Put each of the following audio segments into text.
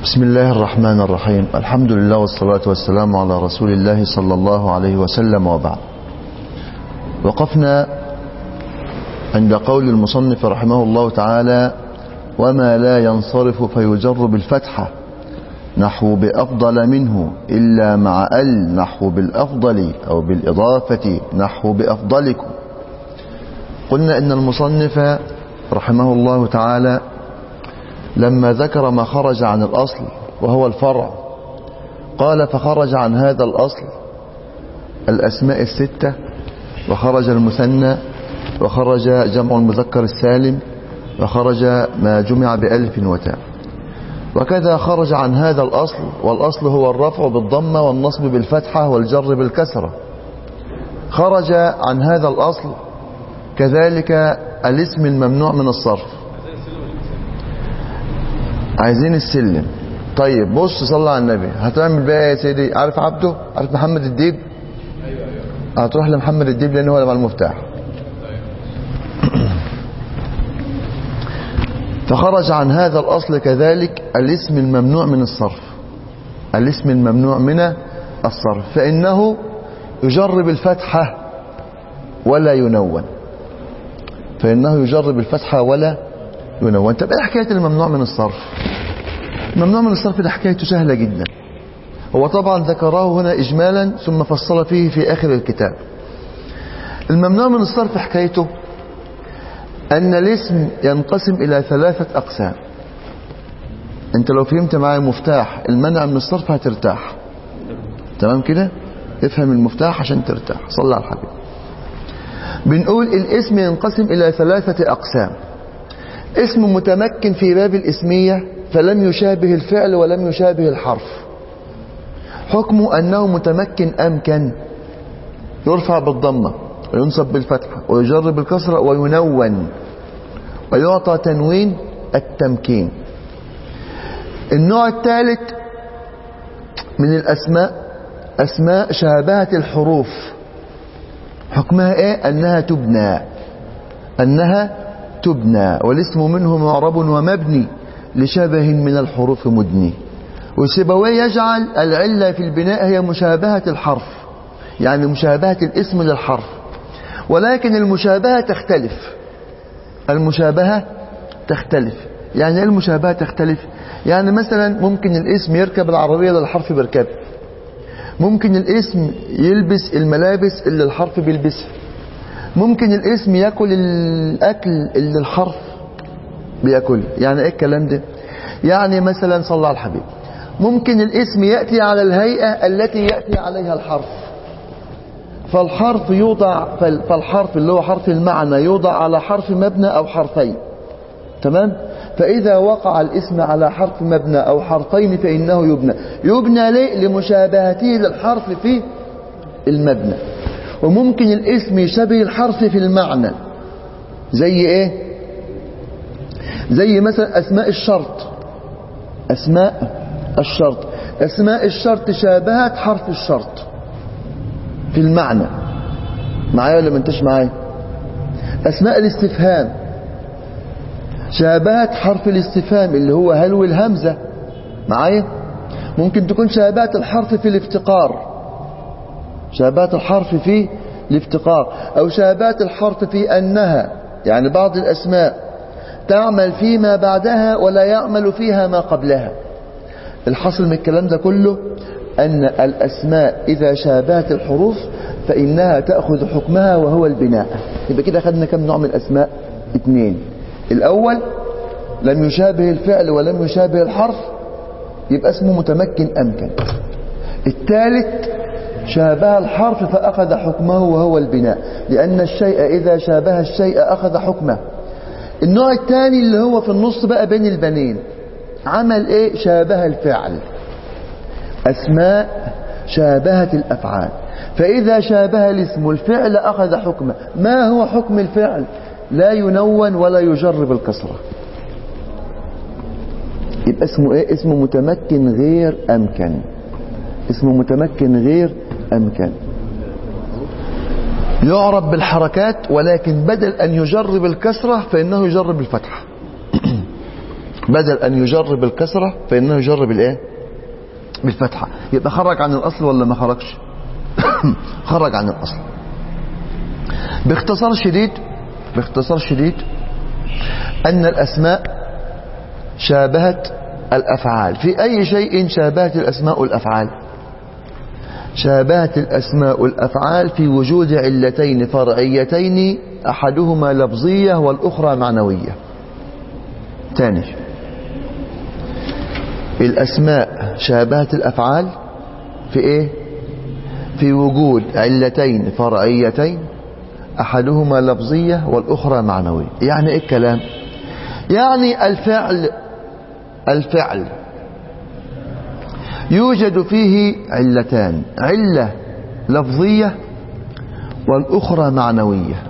بسم الله الرحمن الرحيم الحمد لله والصلاة والسلام على رسول الله صلى الله عليه وسلم وبعد وقفنا عند قول المصنف رحمه الله تعالى وما لا ينصرف فيجر بالفتحة نحو بأفضل منه إلا مع ال نحو بالأفضل أو بالإضافة نحو بأفضلكم قلنا إن المصنف رحمه الله تعالى لما ذكر ما خرج عن الأصل وهو الفرع قال فخرج عن هذا الأصل الأسماء الستة وخرج المثنى وخرج جمع المذكر السالم وخرج ما جمع بألف وتاء وكذا خرج عن هذا الأصل والأصل هو الرفع بالضمة والنصب بالفتحة والجر بالكسرة خرج عن هذا الأصل كذلك الاسم الممنوع من الصرف عايزين السلم طيب بص صلى على النبي هتعمل بقى يا سيدي عارف عبده عارف محمد الديب هتروح لمحمد الديب لان هو اللي مع المفتاح فخرج عن هذا الأصل كذلك الاسم الممنوع من الصرف الاسم الممنوع من الصرف فإنه يجرب الفتحة ولا ينون فإنه يجرب الفتحة ولا ينون طب ايه حكاية الممنوع من الصرف الممنوع من الصرف ده حكايته سهلة جدا هو طبعا ذكره هنا إجمالا ثم فصل فيه في آخر الكتاب الممنوع من الصرف حكايته أن الاسم ينقسم إلى ثلاثة أقسام أنت لو فهمت معايا مفتاح المنع من الصرف هترتاح تمام كده افهم المفتاح عشان ترتاح صلى على الحبيب بنقول الاسم ينقسم إلى ثلاثة أقسام اسم متمكن في باب الاسمية فلم يشابه الفعل ولم يشابه الحرف حكمه أنه متمكن أمكن يرفع بالضمة وينصب بالفتحة ويجر بالكسرة وينون ويعطى تنوين التمكين النوع الثالث من الأسماء أسماء شابهة الحروف حكمها إيه أنها تبنى أنها تبنى والاسم منه معرب ومبني لشبه من الحروف مدني والسبوي يجعل العلة في البناء هي مشابهة الحرف يعني مشابهة الاسم للحرف ولكن المشابهة تختلف المشابهة تختلف يعني ايه المشابهة تختلف يعني مثلا ممكن الاسم يركب العربية اللي الحرف بيركبها ممكن الاسم يلبس الملابس اللي الحرف بيلبسها ممكن الاسم ياكل الاكل اللي الحرف بياكله يعني ايه الكلام ده يعني مثلا صلى على الحبيب ممكن الاسم يأتي على الهيئة التي يأتي عليها الحرف فالحرف يوضع فالحرف اللي هو حرف المعنى يوضع على حرف مبنى أو حرفين تمام فإذا وقع الاسم على حرف مبنى أو حرفين فإنه يبنى يبنى ليه لمشابهته للحرف في المبنى وممكن الاسم يشبه الحرف في المعنى زي ايه زي مثلا أسماء الشرط أسماء الشرط أسماء الشرط شابهت حرف الشرط في المعنى معايا ولا ما انتش معايا أسماء الاستفهام شابهت حرف الاستفهام اللي هو هل والهمزة معايا ممكن تكون شابهت الحرف في الافتقار شابهت الحرف في الافتقار أو شابهت الحرف في أنها يعني بعض الأسماء تعمل فيما بعدها ولا يعمل فيها ما قبلها الحصل من الكلام ده كله أن الأسماء إذا شابهت الحروف فإنها تأخذ حكمها وهو البناء يبقى كده أخذنا كم نوع من الأسماء اثنين الأول لم يشابه الفعل ولم يشابه الحرف يبقى اسمه متمكن أمكن الثالث شابه الحرف فأخذ حكمه وهو البناء لأن الشيء إذا شابه الشيء أخذ حكمه النوع الثاني اللي هو في النص بقى بين البنين عمل ايه شابه الفعل أسماء شابهت الأفعال فإذا شابه الاسم الفعل أخذ حكمه ما هو حكم الفعل لا ينون ولا يجر بالكسرة يبقى اسمه ايه اسمه متمكن غير أمكن اسمه متمكن غير أمكن يعرب بالحركات ولكن بدل أن يجرب الكسرة فإنه يجرب الفتحة بدل أن يجر بالكسرة فإنه يجر بالإيه بالفتحة يبقى خرج عن الأصل ولا ما خرجش خرج عن الأصل باختصار شديد باختصار شديد أن الأسماء شابهت الأفعال في أي شيء شابهت الأسماء الأفعال شابهت الأسماء الأفعال في وجود علتين فرعيتين أحدهما لفظية والأخرى معنوية ثاني الأسماء شابهت الأفعال في إيه في وجود علتين فرعيتين أحدهما لفظية والأخرى معنوية يعني إيه الكلام يعني الفعل الفعل يوجد فيه علتان علة لفظية والأخرى معنوية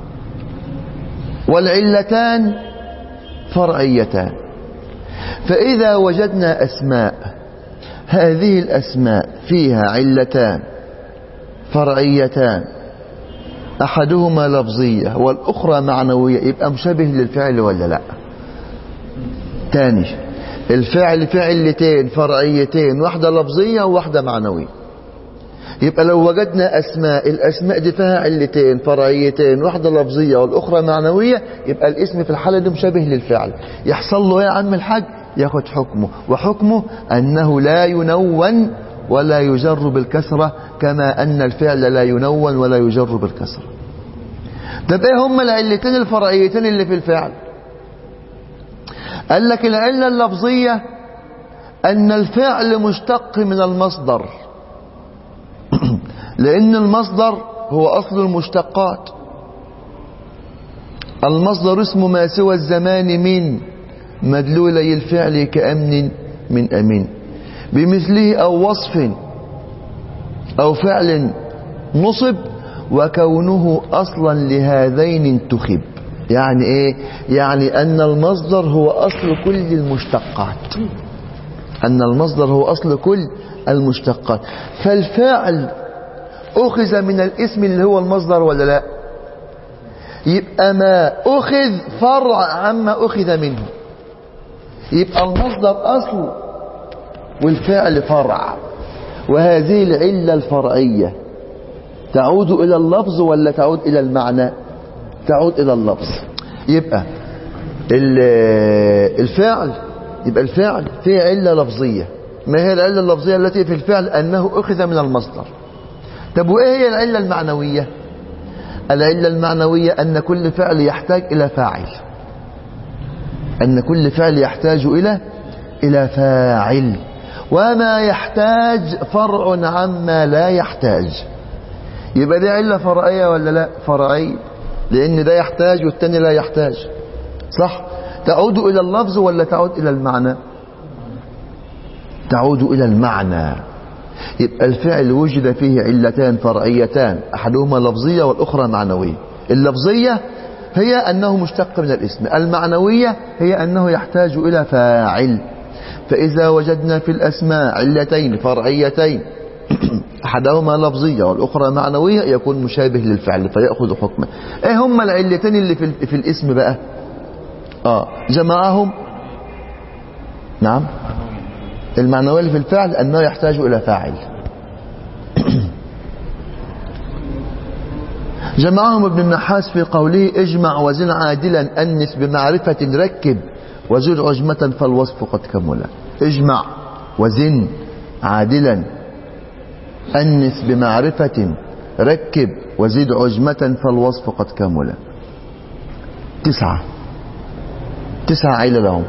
والعلتان فرعيتان فإذا وجدنا أسماء هذه الأسماء فيها علتان فرعيتان أحدهما لفظية والأخرى معنوية يبقى مشابه للفعل ولا لا تاني الفعل فعلتين فرعيتين واحدة لفظية وواحدة معنوية يبقى لو وجدنا أسماء الأسماء دي فيها علتين فرعيتين واحدة لفظية والأخرى معنوية يبقى الاسم في الحالة دي مشابه للفعل يحصل له يا عم الحاج ياخد حكمه وحكمه أنه لا ينون ولا يجر بالكسرة كما أن الفعل لا ينون ولا يجر بالكسرة طب ايه هم العلتين الفرعيتين اللي في الفعل قال لك العلة اللفظية أن الفعل مشتق من المصدر لأن المصدر هو أصل المشتقات المصدر اسم ما سوى الزمان من مدلولي الفعل كأمن من أمين بمثله أو وصف أو فعل نصب وكونه أصلا لهذين انتخب يعني ايه يعني ان المصدر هو اصل كل المشتقات ان المصدر هو اصل كل المشتقات فالفعل اخذ من الاسم اللي هو المصدر ولا لا يبقى ما اخذ فرع عما اخذ منه يبقى المصدر اصل والفعل فرع وهذه العلة الفرعية تعود الى اللفظ ولا تعود الى المعنى تعود إلى اللفظ يبقى الفعل يبقى الفعل فيه علة لفظية ما هي العلة اللفظية التي في الفعل أنه أخذ من المصدر طب وإيه هي العلة المعنوية العلة المعنوية أن كل فعل يحتاج إلى فاعل أن كل فعل يحتاج إلى إلى فاعل وما يحتاج فرع عما لا يحتاج يبقى دي علة فرعية ولا لا فرعية لأن ده يحتاج والتاني لا يحتاج صح تعود إلى اللفظ ولا تعود إلى المعنى تعود إلى المعنى يبقى الفعل وجد فيه علتان فرعيتان أحدهما لفظية والأخرى معنوية اللفظية هي أنه مشتق من الاسم المعنوية هي أنه يحتاج إلى فاعل فإذا وجدنا في الأسماء علتين فرعيتين أحدهما لفظية والأخرى معنوية يكون مشابه للفعل فيأخذ حكمه إيه هما العلتين اللي في, في الاسم بقى آه جمعهم نعم المعنوية اللي في الفعل أنه يحتاج إلى فاعل جمعهم ابن النحاس في قوله اجمع وزن عادلا أنس بمعرفة ركب وزد عجمة فالوصف قد كمل اجمع وزن عادلا أنس بمعرفة ركب وزد عجمة فالوصف قد كمل تسعة تسعة عيلة لهم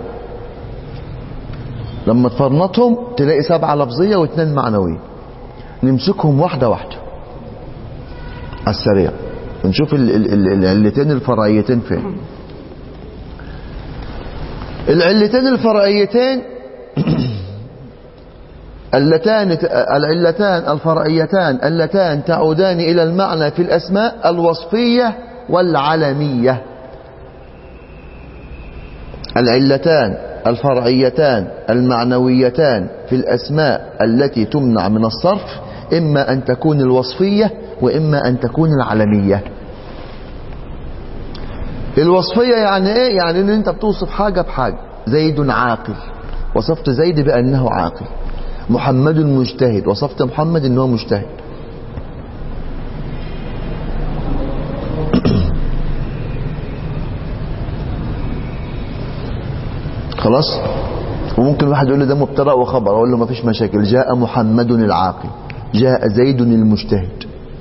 لما تفرنطهم تلاقي سبعة لفظية واثنين معنوية نمسكهم واحدة واحدة على السريع ونشوف العلتين الفرعيتين فين العلتين الفرعيتين اللتان العلتان الفرعيتان اللتان تعودان إلى المعنى في الأسماء الوصفية والعلمية العلتان الفرعيتان المعنويتان في الأسماء التي تمنع من الصرف إما أن تكون الوصفية وإما أن تكون العلمية الوصفية يعني إيه؟ يعني أن أنت بتوصف حاجة بحاجة زيد عاقل وصفت زيد بأنه عاقل محمد مجتهد وصفت محمد أنه مجتهد خلاص وممكن واحد يقول لي ده مبتدا وخبر اقول له ما فيش مشاكل جاء محمد العاقل جاء زيد المجتهد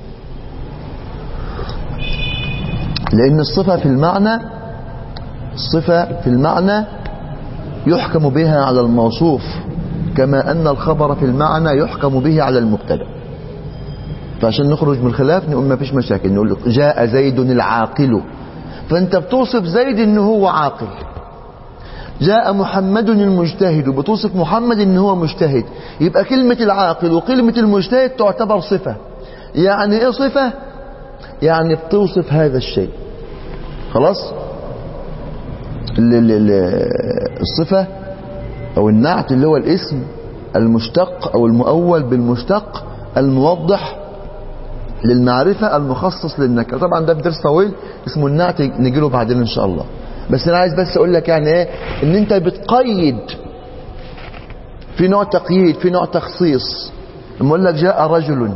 لان الصفه في المعنى الصفه في المعنى يحكم بها على الموصوف كما ان الخبر في المعنى يحكم به على المبتدا فعشان نخرج من الخلاف نقول ما فيش مشاكل نقول له جاء زيد العاقل فانت بتوصف زيد انه هو عاقل جاء محمد المجتهد بتوصف محمد ان هو مجتهد يبقى كلمة العاقل وكلمة المجتهد تعتبر صفة يعني ايه صفة يعني بتوصف هذا الشيء خلاص ال- ال- ال- الصفة او النعت اللي هو الاسم المشتق او المؤول بالمشتق الموضح للمعرفة المخصص للنكرة طبعا ده في درس طويل اسمه النعت نجيله بعدين ان شاء الله بس انا عايز بس اقول لك يعني ايه ان انت بتقيد في نوع تقييد في نوع تخصيص لما اقول لك جاء رجل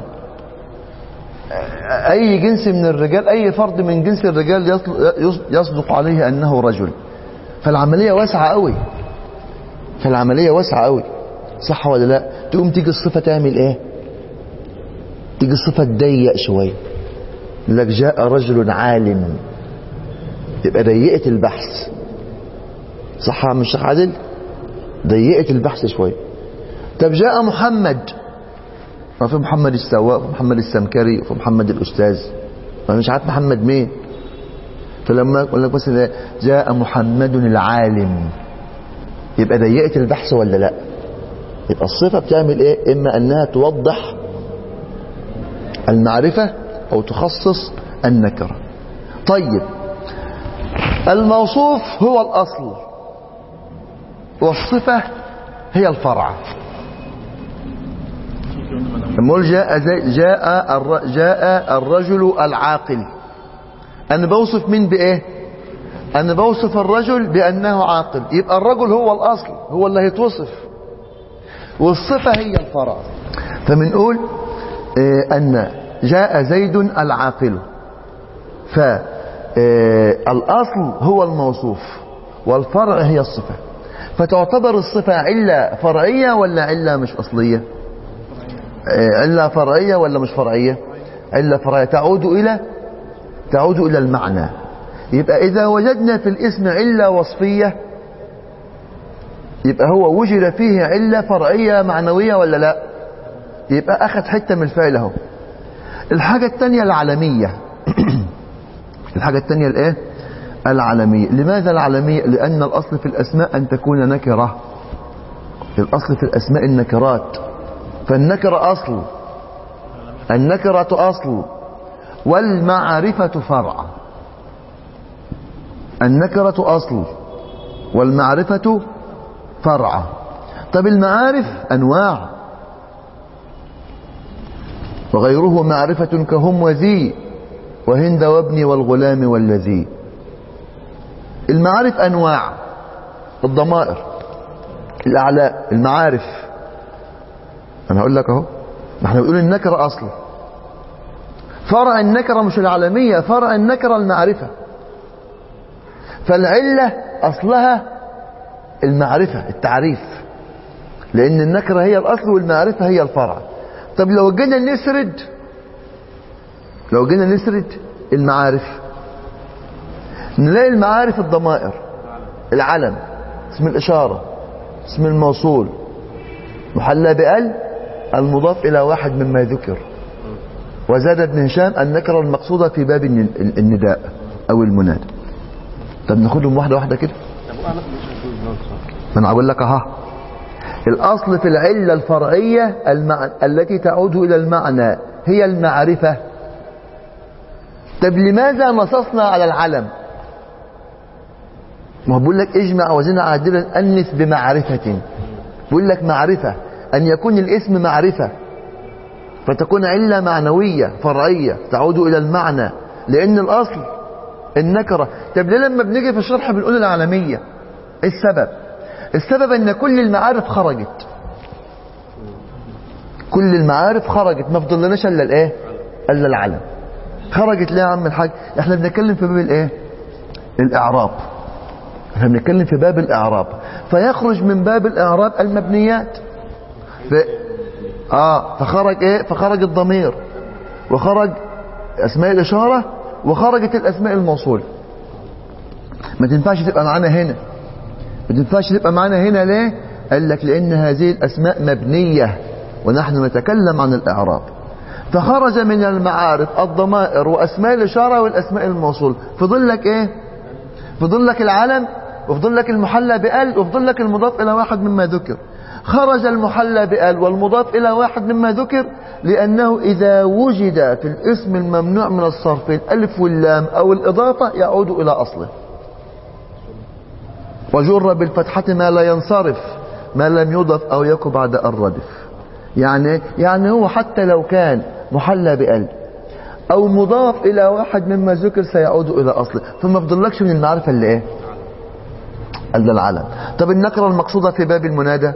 اي جنس من الرجال اي فرد من جنس الرجال يصل- يصدق عليه انه رجل فالعمليه واسعه قوي فالعمليه واسعه قوي صح ولا لا تقوم تيجي الصفه تعمل ايه تيجي الصفه تضيق شويه يقول لك جاء رجل عالم يبقى ضيقت البحث صح يا عم الشيخ عادل ضيقت البحث شويه طب جاء محمد ما في محمد السواق وفي محمد السمكري وفي محمد الاستاذ ما مش عارف محمد مين فلما يقول لك بس جاء محمد العالم يبقى ضيقت البحث ولا لا يبقى الصفه بتعمل ايه اما انها توضح المعرفه او تخصص النكره طيب الموصوف هو الأصل والصفة هي الفرع نقول جاء زي جاء الر جاء الرجل العاقل أنا بوصف مين بإيه أنا بوصف الرجل بأنه عاقل يبقى الرجل هو الأصل هو اللي هيتوصف والصفة هي الفرع فبنقول إيه أن جاء زيد العاقل ف الأصل هو الموصوف والفرع هي الصفة فتعتبر الصفة علة فرعية ولا علة مش أصلية علة فرعية ولا مش فرعية علة فرعية تعود إلى تعود إلى المعنى يبقى إذا وجدنا في الاسم علة وصفية يبقى هو وجد فيه علة فرعية معنوية ولا لا يبقى أخذ حتة من الفعل اهو الحاجة الثانية العالمية الحاجة الثانية الايه العالمية لماذا العالمية لأن الأصل في الأسماء أن تكون نكرة الأصل في الأسماء النكرات فالنكرة أصل النكرة أصل والمعرفة فرع النكرة أصل والمعرفة فرع طب المعارف أنواع وغيره معرفة كهم وذي وهند وابني والغلام والذي المعارف أنواع الضمائر الأعلاء المعارف أنا هقول لك أهو احنا بنقول النكرة أصل فرع النكرة مش العالمية فرع النكرة المعرفة فالعلة أصلها المعرفة التعريف لأن النكرة هي الأصل والمعرفة هي الفرع طب لو جينا نسرد لو جينا نسرد المعارف نلاقي المعارف الضمائر العلم اسم الإشارة اسم الموصول محلى بأل المضاف إلى واحد مما ذكر وزاد ابن هشام النكرة المقصودة في باب النداء أو المنادى طب ناخدهم واحدة واحدة كده ما انا اقول لك اها الاصل في العله الفرعيه المع... التي تعود الى المعنى هي المعرفه طب لماذا نصصنا على العلم ما هو بيقول لك اجمع وزن عادلا انث بمعرفه بيقول لك معرفه ان يكون الاسم معرفه فتكون عله معنويه فرعيه تعود الى المعنى لان الاصل النكره طب ليه لما بنيجي في الشرح بنقول العالميه ايه السبب السبب ان كل المعارف خرجت كل المعارف خرجت ما فضلناش الا الايه الا العلم خرجت ليه يا عم الحاج احنا بنتكلم في باب الايه الاعراب احنا بنتكلم في باب الاعراب فيخرج من باب الاعراب المبنيات ف... اه فخرج ايه فخرج الضمير وخرج اسماء الاشاره وخرجت الاسماء الموصوله ما تنفعش تبقى معانا هنا ما تنفعش تبقى معانا هنا ليه قال لك لان هذه الاسماء مبنيه ونحن نتكلم عن الاعراب فخرج من المعارف الضمائر واسماء الاشاره والاسماء الموصول فضل لك ايه فضل لك العلم وفضل لك المحلى بال وفضل لك المضاف الى واحد مما ذكر خرج المحلى بال والمضاف الى واحد مما ذكر لانه اذا وجد في الاسم الممنوع من الصرف الالف واللام او الاضافه يعود الى اصله وجر بالفتحه ما لا ينصرف ما لم يضف او يكن بعد الردف يعني يعني هو حتى لو كان محلى بال او مضاف الى واحد مما ذكر سيعود الى اصله فما فضلكش من المعرفه اللي ايه الا العلم طب النكره المقصوده في باب المنادى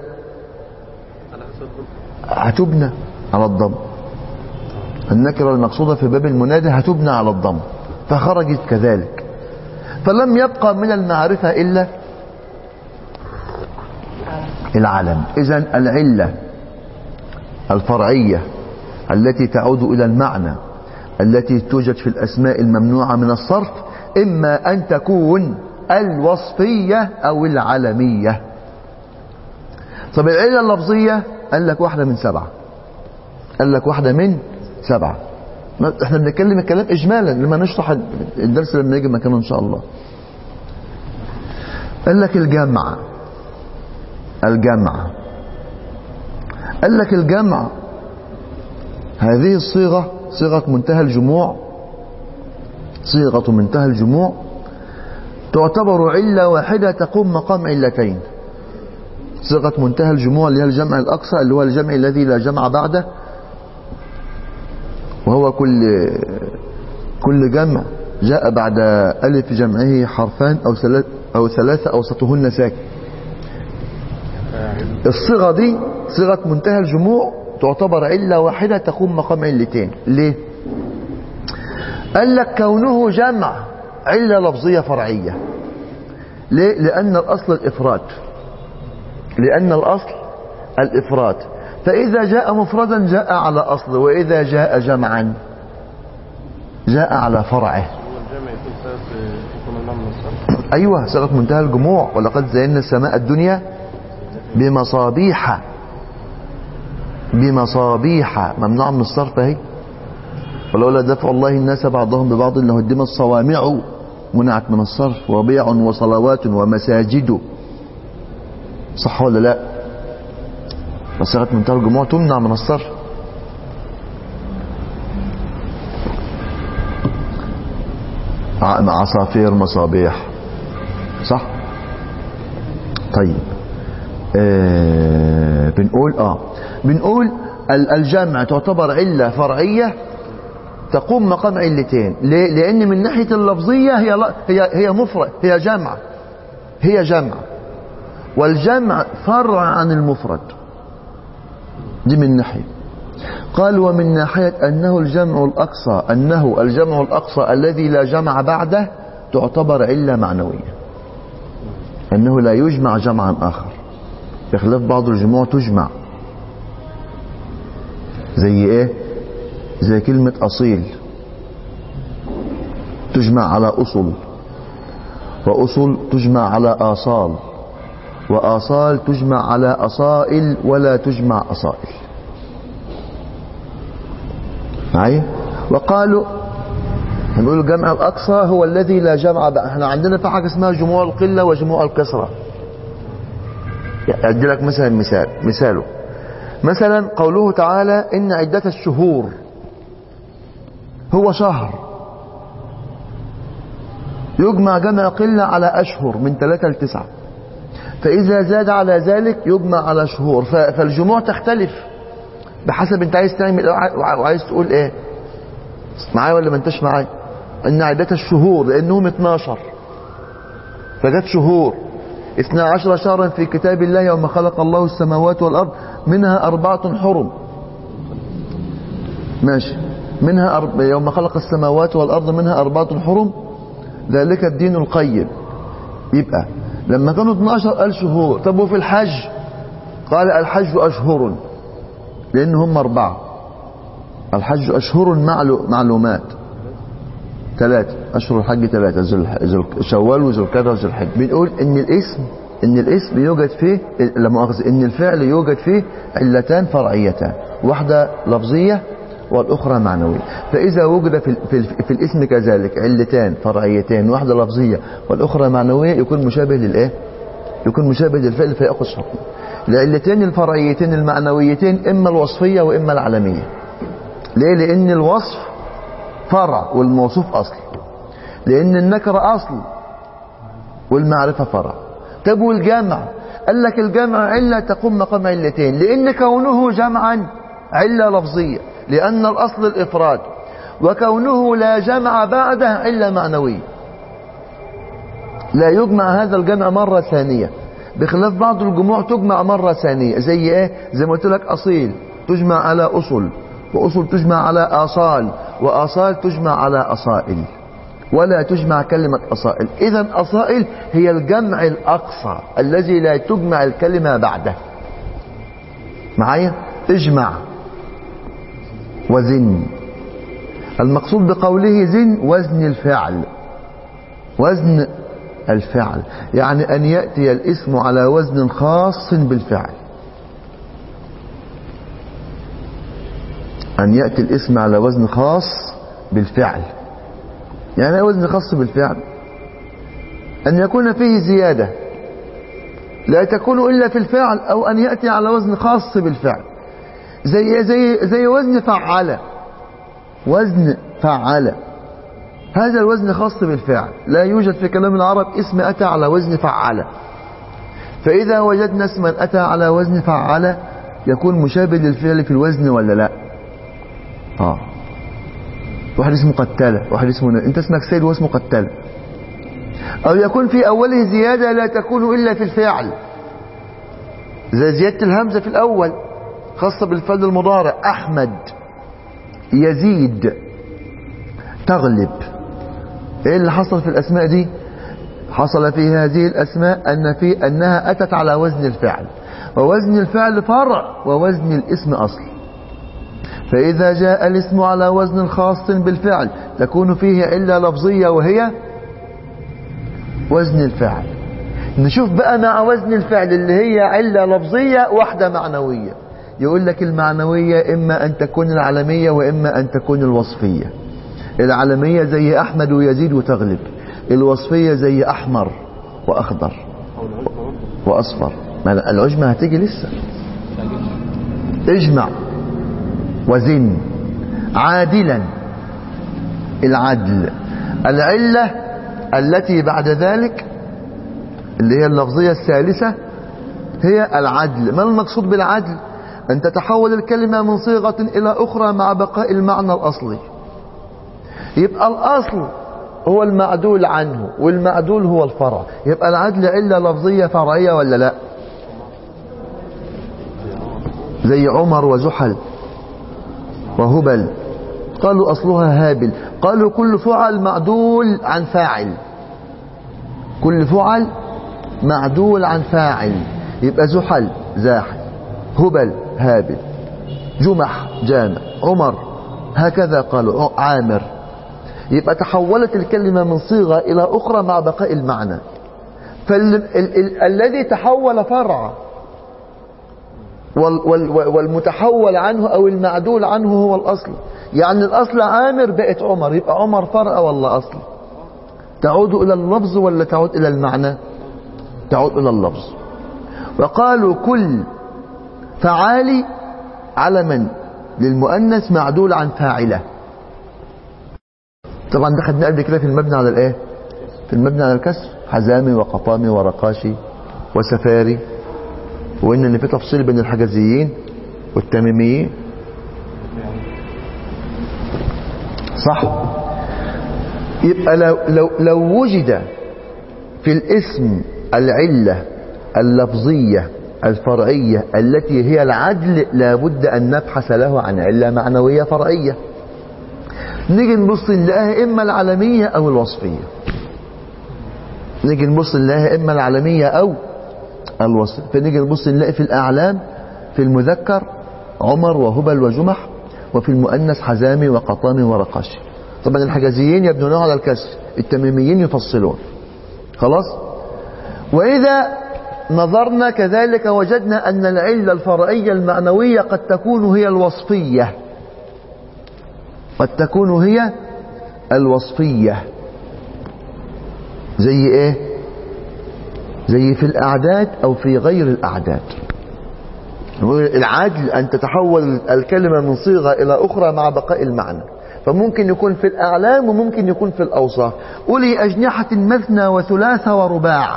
هتبنى على الضم النكره المقصوده في باب المنادى هتبنى على الضم فخرجت كذلك فلم يبقى من المعرفه الا العلم اذا العله الفرعيه التي تعود الى المعنى التي توجد في الاسماء الممنوعه من الصرف اما ان تكون الوصفيه او العلميه طب العله اللفظيه قال لك واحده من سبعه قال لك واحده من سبعه احنا بنتكلم الكلام اجمالا لما نشرح الدرس لما يجي مكانه ان شاء الله قال لك الجمع الجمع قال لك الجمع هذه الصيغة صيغة منتهى الجموع صيغة منتهى الجموع تعتبر علة واحدة تقوم مقام علتين صيغة منتهى الجموع اللي هي الجمع الأقصى اللي هو الجمع الذي لا جمع بعده وهو كل كل جمع جاء بعد ألف جمعه حرفان أو ثلاث أو ثلاثة أوسطهن ساكن الصيغة دي صيغة منتهى الجموع تعتبر علة واحدة تقوم مقام علتين ليه قال لك كونه جمع علة لفظية فرعية ليه لأن الأصل الإفراد لأن الأصل الإفراد فإذا جاء مفردا جاء على أصل وإذا جاء جمعا جاء على فرعه هو الجمع يكون سبب يكون ممنوع من الصرف أيوة صيغة منتهى الجموع ولقد زينا السماء الدنيا بمصابيح بمصابيح ممنوع من الصرف اهي ولولا دفع الله الناس بعضهم ببعض لهدم الصوامع منعت من الصرف وبيع وصلوات ومساجد صح ولا لا فصيغه منتهى الجموع تمنع من الصرف مع عصافير مصابيح صح طيب آه بنقول اه بنقول ال- الجمع تعتبر علة فرعية تقوم مقام علتين ليه؟ لأن من ناحية اللفظية هي لا- هي هي مفرد هي جمع هي جمع والجمع فرع عن المفرد دي من ناحية قال ومن ناحية أنه الجمع الأقصى أنه الجمع الأقصى الذي لا جمع بعده تعتبر علة معنوية أنه لا يجمع جمعا آخر بخلاف بعض الجموع تجمع زي ايه زي كلمة أصيل تجمع على أصل وأصل تجمع على آصال وآصال تجمع على أصائل ولا تجمع أصائل معي وقالوا نقول الجمع الأقصى هو الذي لا جمع بقى احنا عندنا في حاجة اسمها جموع القلة وجموع الكسرة أدي لك مثلا مثال مثاله مثلا قوله تعالى إن عدة الشهور هو شهر يجمع جمع قلة على أشهر من ثلاثة لتسعة فإذا زاد على ذلك يجمع على شهور ف- فالجموع تختلف بحسب انت عايز تعمل ايه وع- وعايز تقول ايه معايا ولا ما انتش معايا ان عدة الشهور لانهم 12 فجت شهور اثنا عشر شهرا في كتاب الله يوم خلق الله السماوات والأرض منها أربعة حرم ماشي منها أرب... يوم خلق السماوات والأرض منها أربعة حرم ذلك الدين القيم يبقى لما كانوا 12 قال شهور طب وفي الحج قال الحج أشهر لأن هم أربعة الحج أشهر معلو... معلومات ثلاثة أشهر الحج ثلاثة ذو الح- ذو الك- شوال وذو القعدة وذو الحج بنقول إن الاسم إن الاسم يوجد فيه لا مؤاخذة إن الفعل يوجد فيه علتان فرعيتان واحدة لفظية والأخرى معنوية فإذا وجد في, ال- في, ال- في الاسم كذلك علتان فرعيتان واحدة لفظية والأخرى معنوية يكون مشابه للإيه؟ يكون مشابه للفعل فيأخذ حكمه العلتين الفرعيتين المعنويتين إما الوصفية وإما العلمية ليه؟ لأن الوصف فرع والموصوف أصل لأن النكرة أصل والمعرفة فرع طب والجمع قال لك الجمع علة تقوم مقام علتين لأن كونه جمعا علة لفظية لأن الأصل الإفراد وكونه لا جمع بعده علة معنوية لا يجمع هذا الجمع مرة ثانية بخلاف بعض الجموع تجمع مرة ثانية زي ايه زي ما قلت لك أصيل تجمع على أصل وأصل تجمع على آصال وآصال تجمع على أصائل ولا تجمع كلمة أصائل إذا أصائل هي الجمع الأقصى الذي لا تجمع الكلمة بعده معايا اجمع وزن المقصود بقوله زن وزن الفعل وزن الفعل يعني أن يأتي الاسم على وزن خاص بالفعل أن يأتي الاسم على وزن خاص بالفعل يعني إيه وزن خاص بالفعل أن يكون فيه زيادة لا تكون إلا في الفعل أو أن يأتي على وزن خاص بالفعل زي زي زي وزن فعل وزن فعل هذا الوزن خاص بالفعل لا يوجد في كلام العرب اسم أتى على وزن فعل فإذا وجدنا اسما أتى على وزن فعل يكون مشابه للفعل في الوزن ولا لا آه واحد اسمه قتالة واحد اسمه ن... انت اسمك سيد واسمه قتالة او يكون في اوله زيادة لا تكون الا في الفعل زي زيادة الهمزة في الاول خاصة بالفعل المضارع احمد يزيد تغلب ايه اللي حصل في الاسماء دي حصل في هذه الاسماء ان في انها اتت على وزن الفعل ووزن الفعل فرع ووزن الاسم اصل فإذا جاء الاسم على وزن خاص بالفعل تكون فيه علة لفظية وهي وزن الفعل نشوف بقى مع وزن الفعل اللي هي علة لفظية واحدة معنوية يقول لك المعنوية إما أن تكون العلمية وإما أن تكون الوصفية العلمية زي أحمد ويزيد وتغلب الوصفية زي أحمر وأخضر أو العلم برضه وأصفر ما العجمة هتيجي لسه اجمع وزن عادلا العدل العلة التي بعد ذلك اللي هي اللفظية الثالثة هي العدل ما المقصود بالعدل أن تتحول الكلمة من صيغة إلى أخرى مع بقاء المعنى الأصلي يبقى الأصل هو المعدول عنه والمعدول هو الفرع يبقى العدل علة لفظية فرعية ولا لا زي عمر وزحل وهبل قالوا أصلها هابل قالوا كل فعل معدول عن فاعل كل فعل معدول عن فاعل يبقى زحل زاحل هبل هابل جمح جامع عمر هكذا قالوا عامر يبقى تحولت الكلمة من صيغة إلى أخرى مع بقاء المعنى فالذي تحول فرع وال وال والمتحول عنه أو المعدول عنه هو الأصل يعني الأصل عامر بقت عمر يبقى عمر فرع ولا أصل تعود إلى اللفظ ولا تعود إلى المعنى تعود إلى اللفظ وقالوا كل فعالي علما للمؤنث معدول عن فاعله طبعا ده خدناه قبل كده في المبنى على الايه في المبنى على الكسر حزامي وقطامي ورقاشي وسفاري وان ان في تفصيل بين الحجازيين والتميميين صح يبقى لو لو لو وجد في الاسم العلة اللفظية الفرعية التي هي العدل لابد أن نبحث له عن علة معنوية فرعية نيجي نبص نلاقيها إما العالمية أو الوصفية نيجي نبص نلاقيها إما العالمية أو الوصف فنيجي نبص نلاقي في الأعلام في المذكر عمر وهبل وجمح وفي المؤنث حزامي وقطامي ورقاشي طبعا الحجازيين يبنون على الكسر التميميين يفصلون خلاص وإذا نظرنا كذلك وجدنا أن العلة الفرعية المعنوية قد تكون هي الوصفية قد تكون هي الوصفية زي ايه زي في الأعداد أو في غير الأعداد العدل أن تتحول الكلمة من صيغة إلى أخرى مع بقاء المعنى فممكن يكون في الأعلام وممكن يكون في الأوصاف أولي أجنحة مثنى وثلاثة ورباع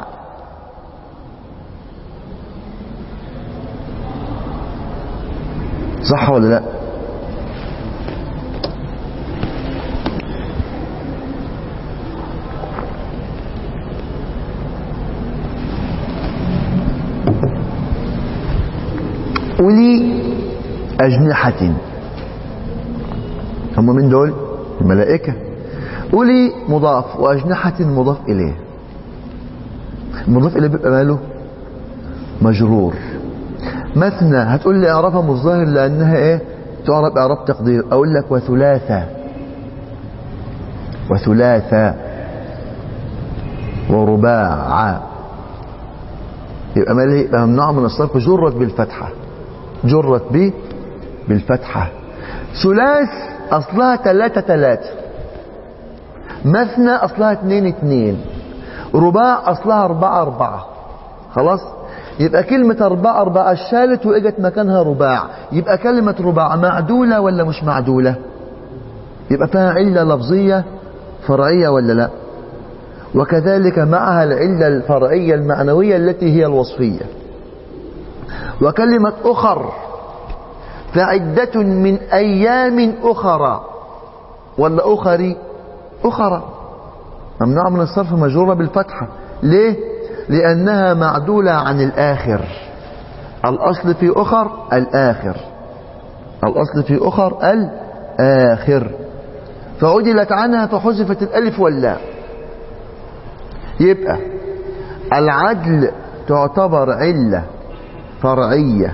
صح ولا لا أولي أجنحة هم من دول الملائكة أولي مضاف وأجنحة مضاف إليه المضاف إليه بيبقى ماله مجرور مثنى هتقول لي اعرفها مظاهر لانها ايه تعرف اعراب تقدير اقول لك وثلاثة وثلاثة ورباع يبقى مالي يبقى ممنوع من الصرف جرت بالفتحة جرت ب بالفتحة ثلاث اصلها ثلاثة ثلاثة مثنى اصلها اتنين اتنين رباع اصلها اربعة اربعة خلاص يبقى كلمة أربعة أربعة شالت وإجت مكانها رباع يبقى كلمة رباع معدولة ولا مش معدولة يبقى فيها علة لفظية فرعية ولا لا وكذلك معها العلة الفرعية المعنوية التي هي الوصفية وكلمة أخر فعدة من أيام أخرى ولا أخري أخرى ممنوع من الصرف مجرورة بالفتحة ليه لأنها معدولة عن الآخر الأصل في أخر الآخر الأصل في أخر الآخر فعدلت عنها فحذفت الألف واللام يبقى العدل تعتبر علة فرعية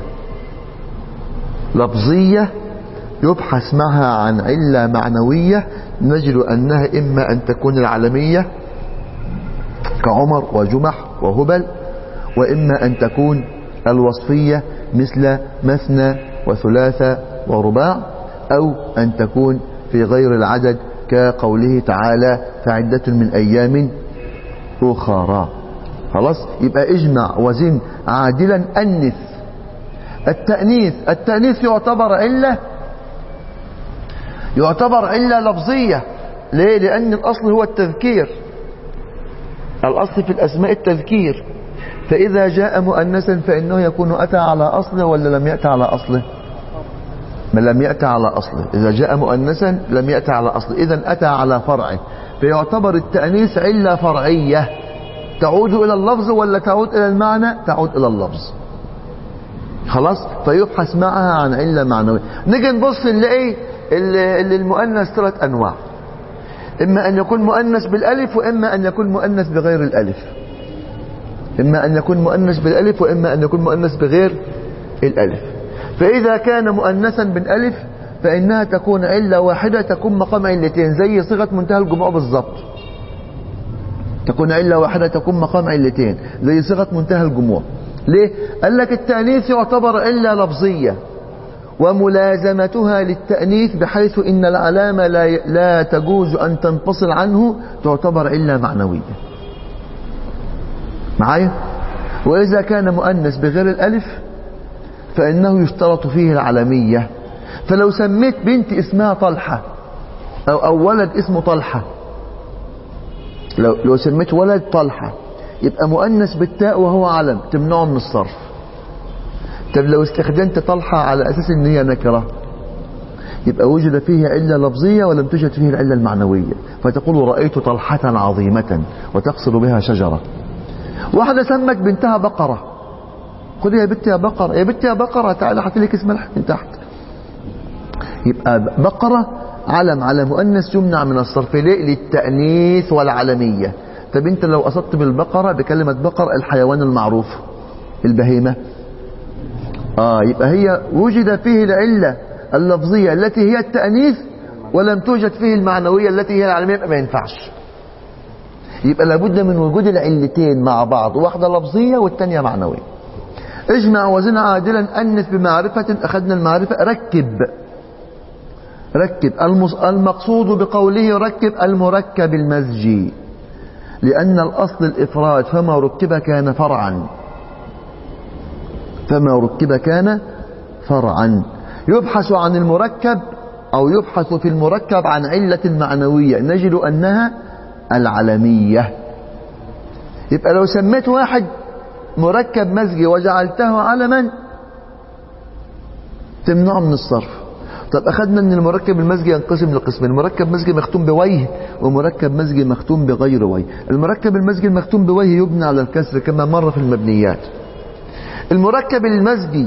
لفظية يبحث معها عن علة معنوية نجد أنها إما أن تكون العالمية كعمر وجمح وهبل وإما أن تكون الوصفية مثل مثنى وثلاثة ورباع أو أن تكون في غير العدد كقوله تعالى فعدة من أيام أخرى خلاص يبقى اجمع وزن عادلا أنث التأنيث التأنيث يعتبر علة يعتبر علة لفظية ليه لأن الأصل هو التذكير الأصل في الأسماء التذكير فإذا جاء مؤنثا فإنه يكون أتى على أصله ولا لم يأتي على أصله ما لم يأتي على أصله إذا جاء مؤنثا لم يأتي على أصله إذا أتى على فرعه فيعتبر التأنيث علة فرعية تعود إلى اللفظ ولا تعود إلى المعنى تعود إلى اللفظ خلاص فيبحث معها عن علة معنوية نيجي نبص نلاقي اللي المؤنث ثلاث أنواع إما أن يكون مؤنث بالألف وإما أن يكون مؤنث بغير الألف إما أن يكون مؤنث بالألف وإما أن يكون مؤنث بغير الألف فإذا كان مؤنثا بالألف فإنها تكون علة واحدة تكون مقام علتين زي صيغة منتهى الجموع بالضبط تكون علة واحدة تكون مقام علتين زي صيغة منتهى الجموع ليه؟ قال لك التأنيث يعتبر علة لفظية وملازمتها للتأنيث بحيث إن العلامة لا, لا تجوز أن تنفصل عنه تعتبر علة معنوية معايا وإذا كان مؤنث بغير الألف فإنه يشترط فيه العلمية فلو سميت بنت اسمها طلحة أو, أو ولد اسمه طلحة لو, لو سميت ولد طلحة يبقى مؤنث بالتاء وهو علم تمنعه من الصرف طب لو استخدمت طلحة على أساس ان هي نكرة يبقى وجد فيه علة لفظية ولم توجد فيه العلة المعنوية فتقول رأيت طلحة عظيمة وتقصد بها شجرة واحدة سمت بنتها بقرة خدي يا بنتي يا بقرة يا بنتي يا بقرة تعالى حط لك اسم الحق من تحت يبقى بقرة علم على مؤنث يمنع من الصرف ليه للتأنيث والعلمية طب انت لو قصدت بالبقرة بكلمة بقر الحيوان المعروف البهيمة اه يبقى هي وجد فيه العلة اللفظية التي هي التأنيث ولم توجد فيه المعنوية التي هي العلمية يبقى ما ينفعش يبقى لابد من وجود العلتين مع بعض واحدة لفظية والتانية معنوية اجمع وزن عادلا أنث بمعرفة أخذنا المعرفة ركب ركب المقصود بقوله ركب المركب المزجي لأن الأصل الإفراد فما ركب كان فرعا فما ركب كان فرعا يبحث عن المركب أو يبحث في المركب عن علة معنوية نجد أنها العلمية يبقى لو سميت واحد مركب مزجي وجعلته علما تمنعه من الصرف طب أخذنا أن المركب المزجي ينقسم لقسمين مركب مزجي مختوم بويه ومركب مزجي مختوم بغير ويه المركب المزجي المختوم بويه يبنى على الكسر كما مر في المبنيات المركب المزجي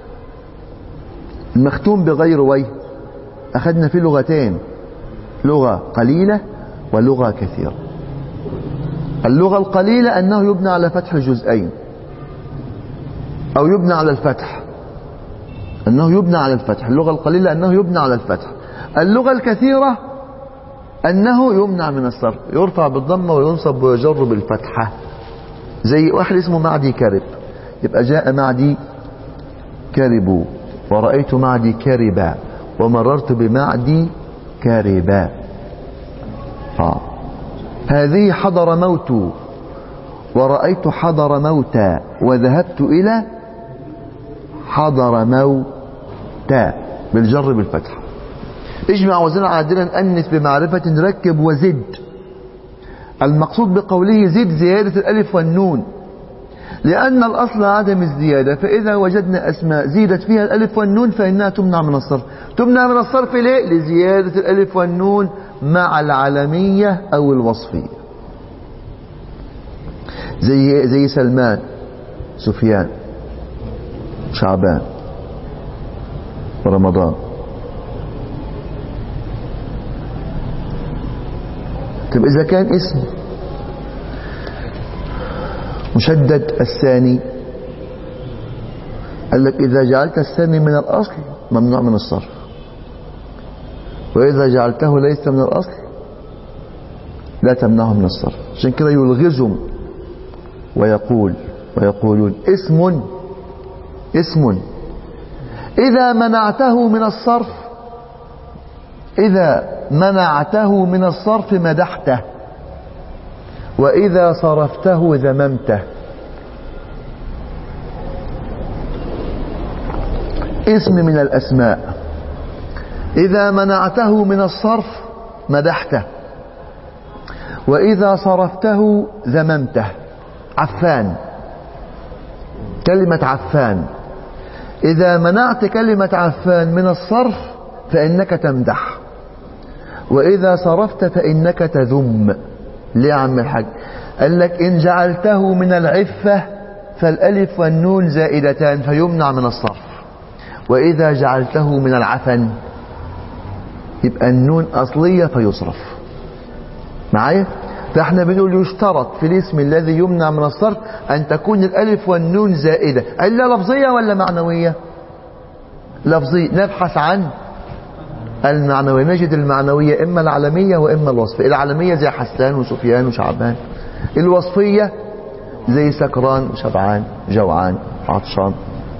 المختوم بغير ويه أخذنا فيه لغتين لغة قليلة ولغة كثيرة اللغة القليلة أنه يبنى على فتح الجزئين أو يبنى على الفتح أنه يبنى على الفتح اللغة القليلة أنه يبنى على الفتح اللغة الكثيرة أنه يمنع من الصرف يرفع بالضمة وينصب ويجر بالفتحة زي واحد اسمه معدي كرب يبقى جاء معدي كربوا ورأيت معدي كربا ومررت بمعدي كربا آه. هذه حضر موت ورأيت حضر موتا وذهبت إلى حضر موتا بالجر بالفتح اجمع وزن عادلا أنث بمعرفة ركب وزد المقصود بقوله زد زيادة الألف والنون لأن الأصل عدم الزيادة فإذا وجدنا أسماء زيدت فيها الألف والنون فإنها تمنع من الصرف تمنع من الصرف ليه؟ لزيادة الألف والنون مع العلمية أو الوصفية زي زي سلمان سفيان شعبان رمضان طب إذا كان اسم مشدد الثاني قال لك إذا جعلت الثاني من الأصل ممنوع من الصرف وإذا جعلته ليس من الأصل لا تمنعه من الصرف عشان كده يلغزهم ويقول ويقولون اسم اسم إذا منعته من الصرف إذا منعته من الصرف مدحته وإذا صرفته ذممته اسم من الأسماء إذا منعته من الصرف مدحته وإذا صرفته ذممته عفان كلمة عفان إذا منعت كلمة عفان من الصرف فإنك تمدح وإذا صرفت فإنك تذم ليه يا عم الحاج قال لك إن جعلته من العفة فالألف والنون زائدتان فيمنع من الصرف وإذا جعلته من العفن يبقى النون أصلية فيصرف معايا فاحنا بنقول يشترط في الاسم الذي يمنع من الصرف أن تكون الألف والنون زائدة إلا لفظية ولا معنوية لفظية نبحث عن المعنوية نجد المعنوية إما العالمية وإما الوصفية العالمية زي حسان وسفيان وشعبان الوصفية زي سكران وشبعان جوعان عطشان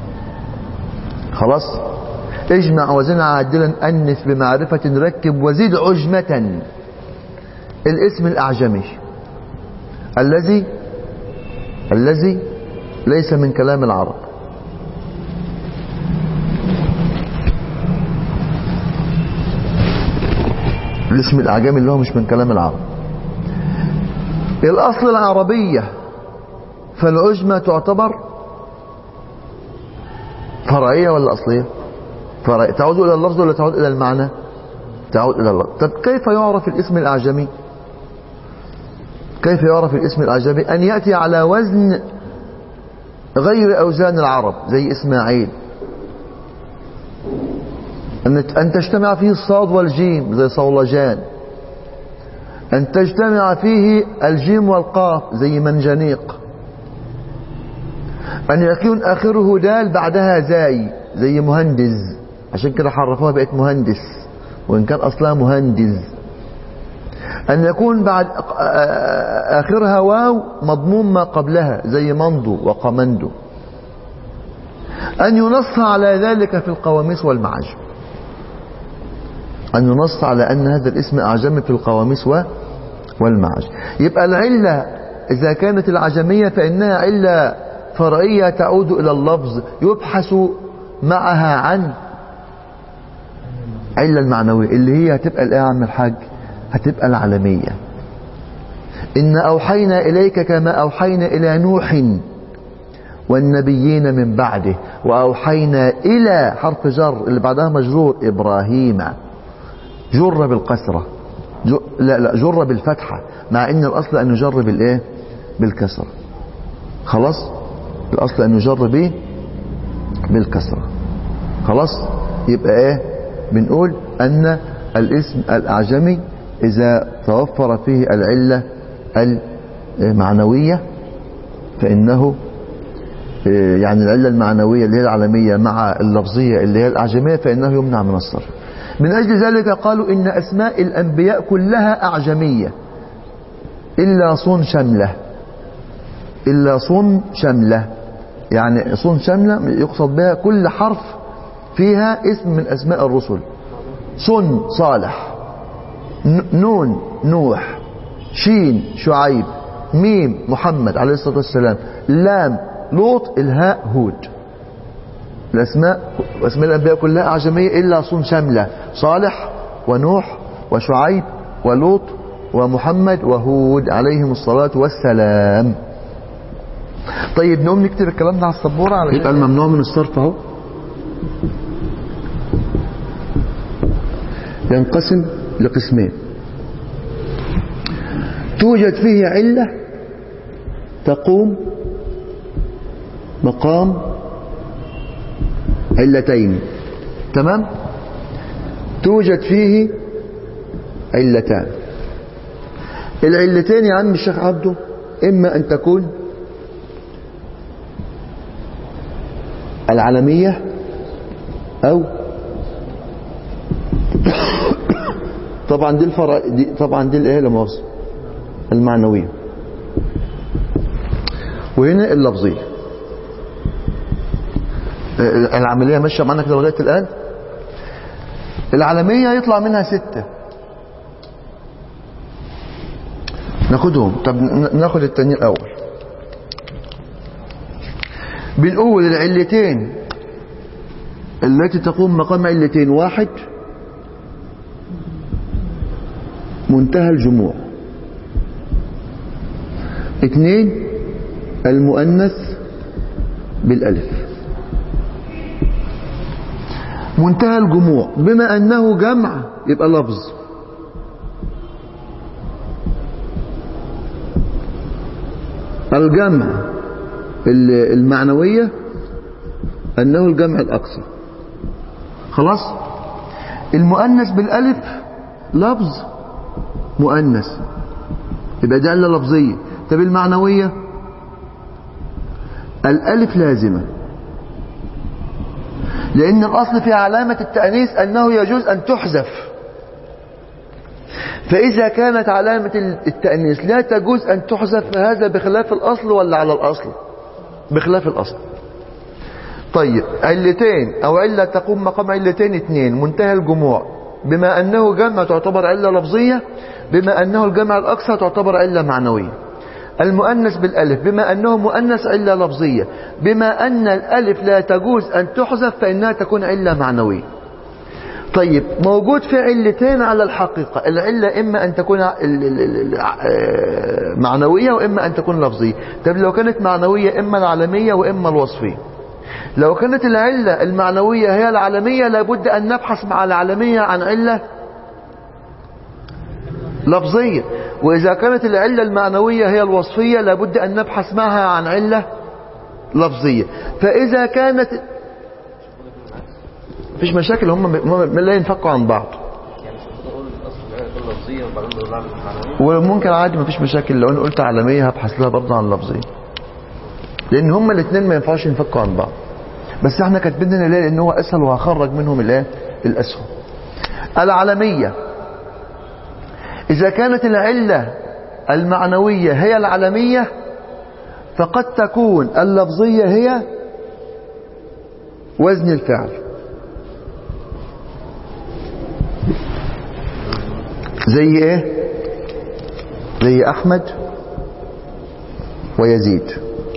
خلاص اجمع وزن عادلا أنث بمعرفة ركب وزيد عجمة الاسم الأعجمي الذي الذي ليس من كلام العرب الاسم الأعجمي اللي هو مش من كلام العرب الأصل العربية فالعجمة تعتبر فرعية ولا أصلية فرعية تعود إلى اللفظ ولا تعود إلى المعنى تعود إلى اللفظ طب كيف يعرف الاسم الأعجمي كيف يعرف الاسم الأعجمي أن يأتي على وزن غير أوزان العرب زي إسماعيل أن أن تجتمع فيه الصاد والجيم زي صولجان أن تجتمع فيه الجيم والقاف زي منجنيق أن يكون آخره دال بعدها زاي زي مهندز عشان كده حرفوها بقت مهندس وإن كان أصلها مهندز أن يكون بعد آخرها واو مضموم ما قبلها زي مندو وقمندو أن ينص على ذلك في القواميس والمعاجم أن ينص على أن هذا الاسم أعجمي في القواميس و- والمعاجم يبقى العلة إذا كانت العجمية فإنها علة فرعية تعود إلى اللفظ يبحث معها عن علة المعنوية اللي هي هتبقى الآية عم الحاج هتبقى العالمية إن أوحينا إليك كما أوحينا إلى نوح والنبيين من بعده وأوحينا إلى حرف جر اللي بعدها مجرور إبراهيم جر بالقسرة ج- لا لا جر بالفتحة مع إن الأصل أن يجر بالإيه بالكسرة خلاص الأصل أن يجر به بالكسرة خلاص يبقى إيه بنقول أن الاسم الأعجمي إذا توفر فيه العلة المعنوية فإنه يعني العلة المعنوية اللي هي العالمية مع اللفظية اللي هي الأعجمية فإنه يمنع من الصرف من أجل ذلك قالوا إن أسماء الأنبياء كلها أعجمية إلا صون شملة إلا صون شملة يعني صون شملة يقصد بها كل حرف فيها اسم من أسماء الرسل صن صالح ن- نون نوح شين شعيب ميم محمد عليه الصلاة والسلام لام لوط الهاء هود الأسماء وأسماء الأنبياء كلها أعجمية إلا صن شاملة صالح ونوح وشعيب ولوط ومحمد وهود عليهم الصلاة والسلام طيب نقوم نكتب الكلام ده على السبورة على يبقى الممنوع من الصرف اهو ينقسم لقسمين توجد فيه علة تقوم مقام علتين تمام توجد فيه علتان العلتين يا عم الشيخ عبده إما أن تكون العالمية أو طبعا دي الفرع دي طبعا دي الايه لا مؤاخذة المعنوية وهنا اللفظية العملية ماشية معانا كده لغاية الآن العالمية يطلع منها ستة ناخدهم طب ن- ناخد التانيين الأول بنقول العلتين التي تقوم مقام علتين واحد منتهى الجموع اثنين المؤنث بالالف منتهى الجموع بما انه جمع يبقى لفظ الجمع ال- المعنوية أنه الجمع الأقصى خلاص المؤنث بالألف لفظ مؤنث يبقى دي علة لفظية طب المعنوية الألف لازمة لأن الأصل في علامة التأنيث أنه يجوز أن تحذف فإذا كانت علامة التأنيث لا تجوز أن تحذف فهذا بخلاف الأصل ولا على الأصل بخلاف الأصل طيب علتين أو علة تقوم مقام علتين اثنين منتهى الجموع بما أنه جمع تعتبر علة لفظية بما أنه الجمع الأقصى تعتبر علة معنوية المؤنث بالألف بما أنه مؤنث علة لفظية بما أن الألف لا تجوز أن تحذف فإنها تكون علة معنوية طيب موجود في علتين على الحقيقة العلة إما أن تكون ال- ال- ال- آه، معنوية وإما أن تكون لفظية طب لو كانت معنوية إما العالمية وإما الوصفية لو كانت العلة المعنوية هي العالمية لابد أن نبحث مع العالمية عن علة لفظية وإذا كانت العلة المعنوية هي الوصفية لابد أن نبحث معها عن علة لفظية فإذا كانت فيش مشاكل هم هم لا ينفكوا عن بعض يعني مش المفروض اقول الاصل العلة يكون لفظية وبعدين نقول على المعنوية وممكن عادي مفيش مشاكل لو انا قلت عالمية هبحث لها برضه عن لفظية لان هما الاثنين ما ينفعش ينفكوا عن بعض بس احنا كاتبين لنا ليه لان هو اسهل وهخرج منهم الايه الاسهل العالمية اذا كانت العلة المعنوية هي العالمية فقد تكون اللفظية هي وزن الفعل زي ايه زي احمد ويزيد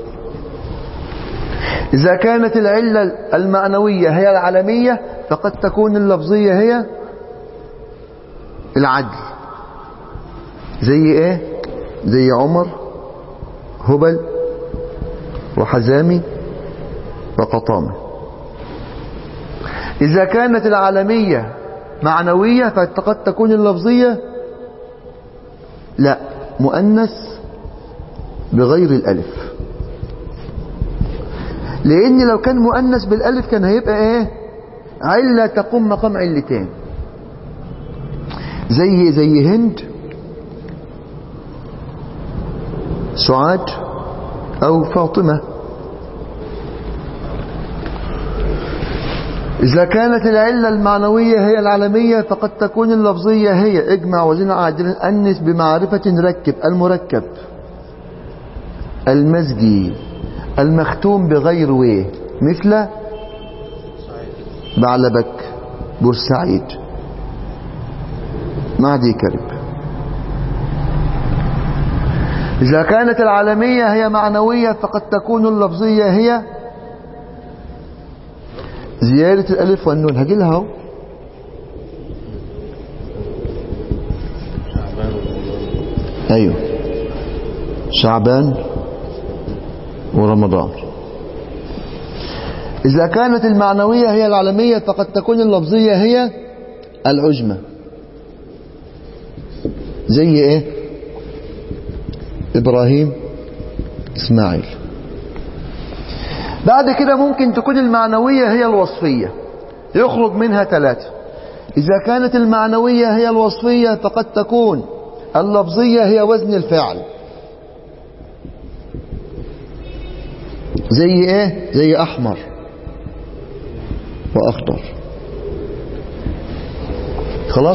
اذا كانت العلة المعنوية هي العالمية فقد تكون اللفظية هي العدل زي ايه زي عمر هبل وحزامي وقطامة إذا كانت العالمية معنوية فقد تكون اللفظية لا مؤنث بغير الألف لأن لو كان مؤنث بالألف كان هيبقى إيه علة تقوم مقام علتين زي زي هند سعاد أو فاطمة إذا كانت العلة المعنوية هي العالمية فقد تكون اللفظية هي اجمع وزن عادل أنس بمعرفة ركب المركب المزجي المختوم بغير ويه مثل بعلبك بورسعيد معدي كرب إذا كانت العالمية هي معنوية فقد تكون اللفظية هي زيادة الألف والنون هجي لها اهو أيوه شعبان ورمضان إذا كانت المعنوية هي العالمية فقد تكون اللفظية هي العجمة زي إيه إبراهيم إسماعيل بعد كده ممكن تكون المعنوية هي الوصفية يخرج منها ثلاثة إذا كانت المعنوية هي الوصفية فقد تكون اللفظية هي وزن الفعل زي ايه زي احمر واخضر خلاص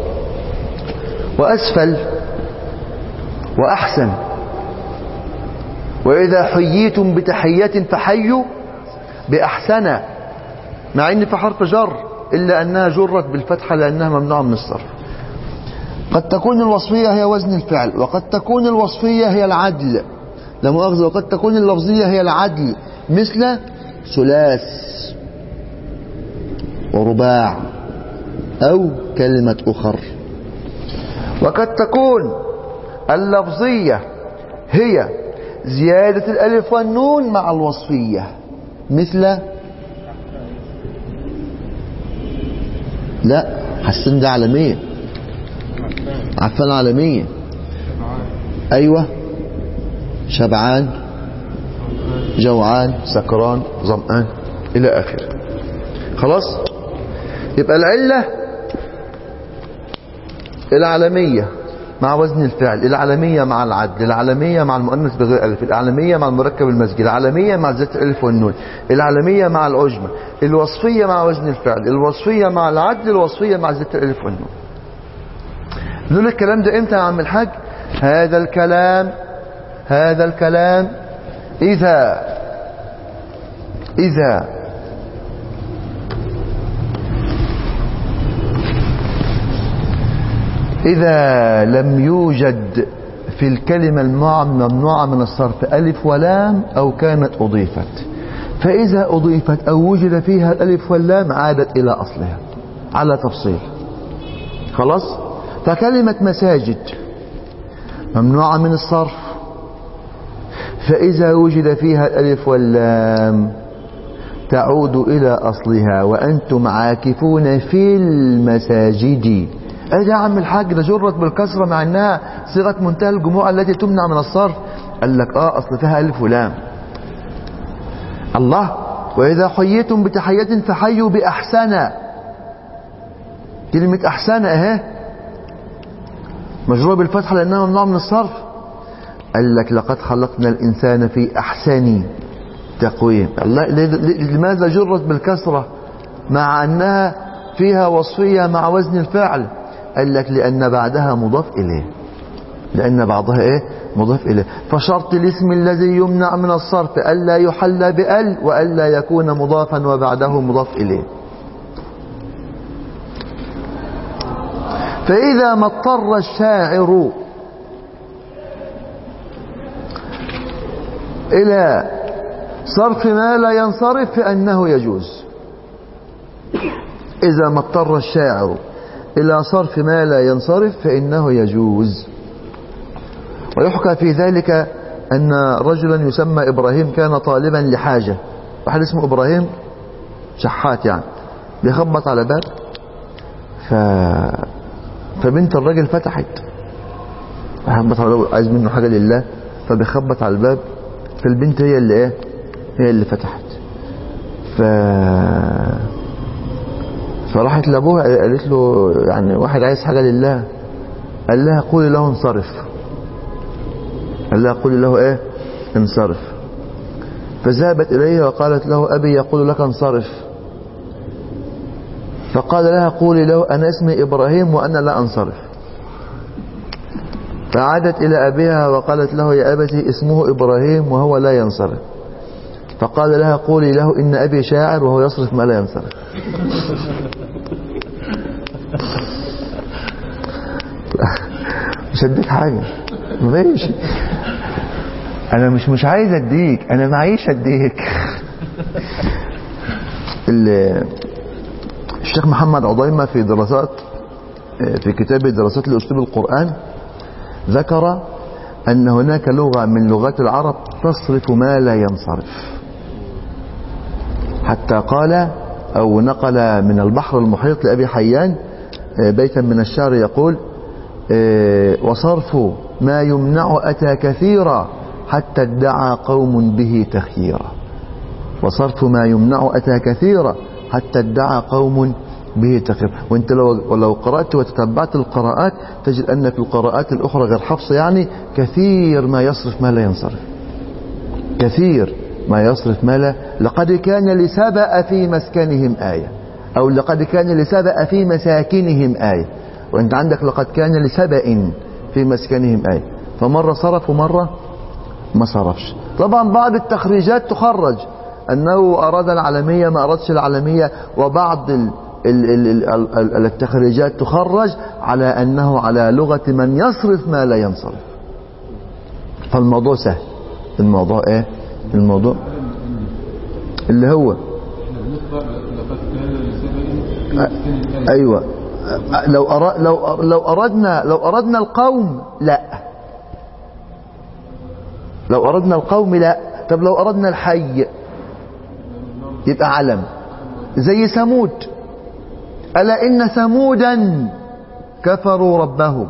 واسفل واحسن واذا حييتم بتحية فحيوا باحسن مع ان في حرف جر الا انها جرت بالفتحة لانها ممنوعة من الصرف قد تكون الوصفية هي وزن الفعل وقد تكون الوصفية هي العدل لا مؤاخذة وقد تكون اللفظية هي العدل مثل ثلاث ورباع أو كلمة أخر وقد تكون اللفظية هي زيادة الألف والنون مع الوصفية مثل لا حسن ده عالمية عفان عالمية أيوة شبعان جوعان سكران ظمآن إلى آخره خلاص يبقى العلة العالمية مع وزن الفعل العالمية مع العدل العالمية مع المؤنث بغير ألف العالمية مع المركب المسجد العالمية مع زيت الألف والنون العالمية مع العجمة الوصفية مع وزن الفعل الوصفية مع العدل الوصفية مع زيت الألف والنون نقول الكلام ده امتى يا عم الحاج هذا الكلام هذا الكلام إذا إذا إذا لم يوجد في الكلمة الممنوعة من الصرف ألف ولام أو كانت أضيفت فإذا أضيفت أو وجد فيها الألف واللام عادت إلى أصلها على تفصيل خلاص فكلمة مساجد ممنوعة من الصرف فإذا وجد فيها الألف واللام تعود إلى أصلها وأنتم عاكفون في المساجد ايه ده يا عم الحاج ده جرت بالكسرة مع انها صيغة منتهى الجموع التي تمنع من الصرف قال لك اه اصل فيها الف ولام الله واذا حييتم بتحية فحيوا باحسن كلمة احسن اهي مجرورة بالفتحة لانها ممنوع من الصرف قال لك لقد خلقنا الانسان في احسن تقويم الله لماذا جرت بالكسرة مع انها فيها وصفية مع وزن الفعل قال لك لأن بعدها مضاف إليه لأن بعضها إيه مضاف إليه فشرط الاسم الذي يمنع من الصرف ألا يحل بأل وألا يكون مضافا وبعده مضاف إليه فإذا ما اضطر الشاعر إلى صرف ما لا ينصرف فأنه يجوز إذا ما اضطر الشاعر إلى صرف ما لا ينصرف فإنه يجوز ويحكى في ذلك أن رجلا يسمى إبراهيم كان طالبا لحاجة واحد اسمه إبراهيم شحات يعني بيخبط على باب ف... فبنت الراجل فتحت بيخبط على الباب عايز منه حاجة لله فبيخبط على الباب فالبنت هي اللي ايه هي اللي فتحت ف فراحت لابوها قالت له يعني واحد عايز حاجة لله قال لها قولي له انصرف قال لها قولي له ايه انصرف فذهبت إليه وقالت له أبي يقول لك انصرف فقال لها قولي له أنا اسمي إبراهيم وأنا لا أنصرف فعادت إلى أبيها وقالت له يا أبتي اسمه إبراهيم وهو لا ينصرف فقال لها قولي له إن أبي شاعر وهو يصرف ما لا ينصرف مش هديك حاجة ماشي انا مش مش عايز اديك انا معيش اديك الشيخ محمد عضيمة في دراسات في كتاب دراسات لأسلوب القرآن ذكر أن هناك لغة من لغات العرب تصرف ما لا ينصرف حتى قال أو نقل من البحر المحيط لأبي حيان بيتا من الشعر يقول وصرف ما يمنع أتى كثيرا حتى ادعى قوم به تخييرا وصرف ما يمنع أتى كثيرا حتى ادعى قوم به تخييرا وانت لو, لو قرأت وتتبعت القراءات تجد أن في القراءات الأخرى غير حفص يعني كثير ما يصرف ما لا ينصرف كثير ما يصرف ما لا لقد كان لسبأ في مسكنهم آية أو لقد كان لسبأ في مساكنهم آية وانت عندك لقد كان لسبأ في مسكنهم آية فمرة صرف ومرة ما صرفش طبعا بعض التخريجات تخرج أنه أراد العالمية ما أرادش العالمية وبعض ال ال ال ال التخريجات تخرج على أنه على لغة من يصرف ما لا ينصرف فالموضوع سهل الموضوع ايه الموضوع اللي هو ايوه لو أراد لو لو اردنا لو اردنا القوم لا لو اردنا القوم لا طب لو اردنا الحي يبقى علم زي ثمود الا ان ثمودا كفروا ربهم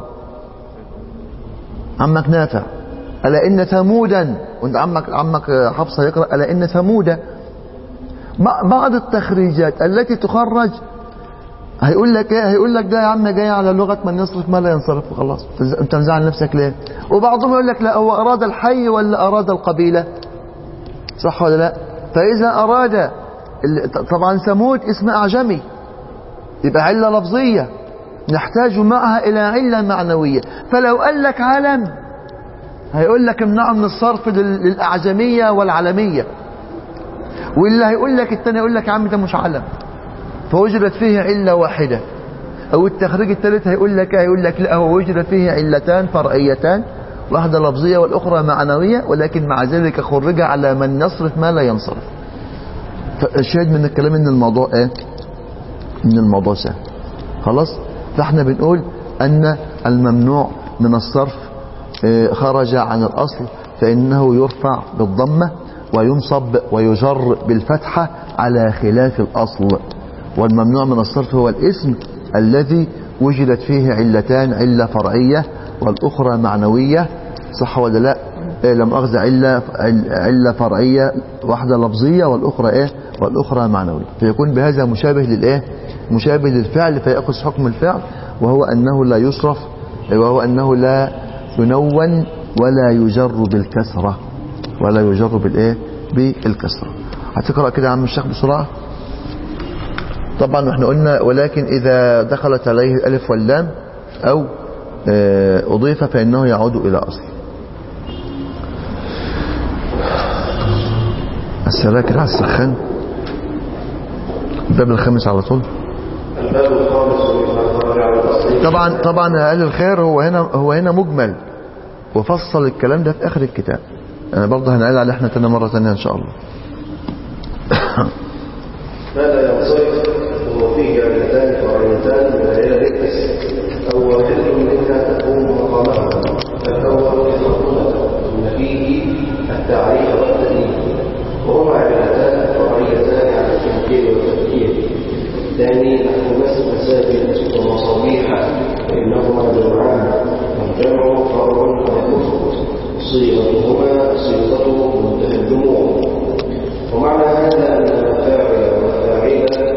عمك نافع الا ان ثمودا وانت عمك عمك حفصه يقرا الا ان ثمودا بعض التخريجات التي تخرج هيقول لك ايه هيقول لك ده يا عم جاي على لغه من يصرف ما لا ينصرف خلاص انت مزعل نفسك ليه وبعضهم يقول لك لا هو اراد الحي ولا اراد القبيله صح ولا لا فاذا اراد طبعا ثمود اسم اعجمي يبقى عله لفظيه نحتاج معها الى عله معنويه فلو قال لك علم هيقول لك امنعه من الصرف للاعجميه والعلميه واللي هيقول لك الثاني يقول لك يا عم ده مش علم فوجدت فيه علة واحدة أو التخريج الثالث هيقول لك هيقول لك لا هو وجد فيه علتان فرعيتان واحدة لفظية والأخرى معنوية ولكن مع ذلك خرج على من يصرف ما لا ينصرف فالشاهد من الكلام ان الموضوع ايه ان الموضوع سهل خلاص فاحنا بنقول ان الممنوع من الصرف خرج عن الأصل فإنه يرفع بالضمة وينصب ويجر بالفتحة على خلاف الأصل والممنوع من الصرف هو الاسم الذي وجدت فيه علتان علة فرعية والأخرى معنوية صح ولا لا إيه لم أخذ علة علة فرعية واحدة لفظية والأخرى إيه والأخرى معنوية فيكون بهذا مشابه للإيه مشابه للفعل فيأخذ حكم الفعل وهو أنه لا يصرف وهو أنه لا ينون ولا يجر بالكسرة ولا يجر بالإيه بالكسرة هتقرأ كده يا عم الشيخ بسرعة طبعا احنا قلنا ولكن إذا دخلت عليه الألف واللام أو أضيف فإنه يعود إلى أصل السراكر على السخان الباب الخامس على طول الباب الخامس والمعنى على الأصل طبعا طبعا اقل الخير هو هنا هو هنا مجمل وفصل الكلام ده في اخر الكتاب انا برضه هنعيد عليه احنا تاني مره ثانيه ان شاء الله ماذا ينصرف هو فيه علتان فرعيتان من العلل التسع أو واحدة منها تقوم مقامها الأول المقولة إن فيه التعريف والتأليف وهما علتان فرعيتان على التنكير والتفكير الثاني نحو بس مساجد ومصابيح فإنهما جمعان والجمع فرع وكفر صيغتهما صيغة منتهى الجموع ومعنى هذا أن المفاعل والفاعل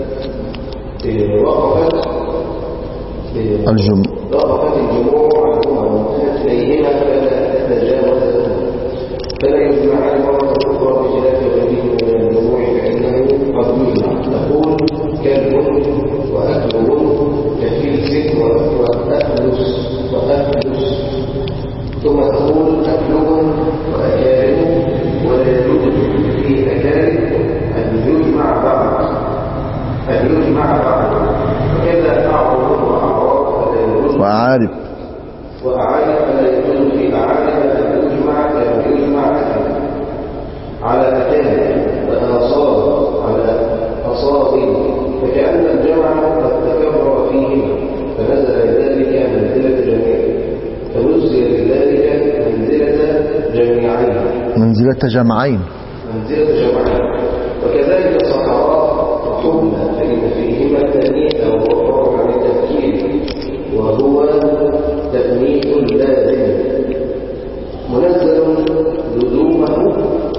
وقفت الجم وقفت الجموع عنهما وانتهت إليهما فلا تتجاوز لهما فلا يجمعان مرة أخرى بخلاف غيره من الجموع فإنه قد يجمع تقول كلب وأكل كفلس وأفلس وأفلس ثم تقول أكلب وأكارب ولا يجوز في أكارب أن يجمع بعض أن يجمع بعض وكذا أعرض وأعراض فلا يجوز وعارف وأعاد فلا يجوز في أعاد أن يجمع كما يجمع أكل على أكل وآصاب على أصاب فكأن الجمع قد تكرر فيهما فنزل ذلك منزلة جميع فنزل ذلك منزلة جميعين منزلة جمعين منزلة جمعين وكذلك صحراء وحبنى فإن فيهما التأنيث وهو فرع عن التفكير وهو تأنيث لازم منزل لزومه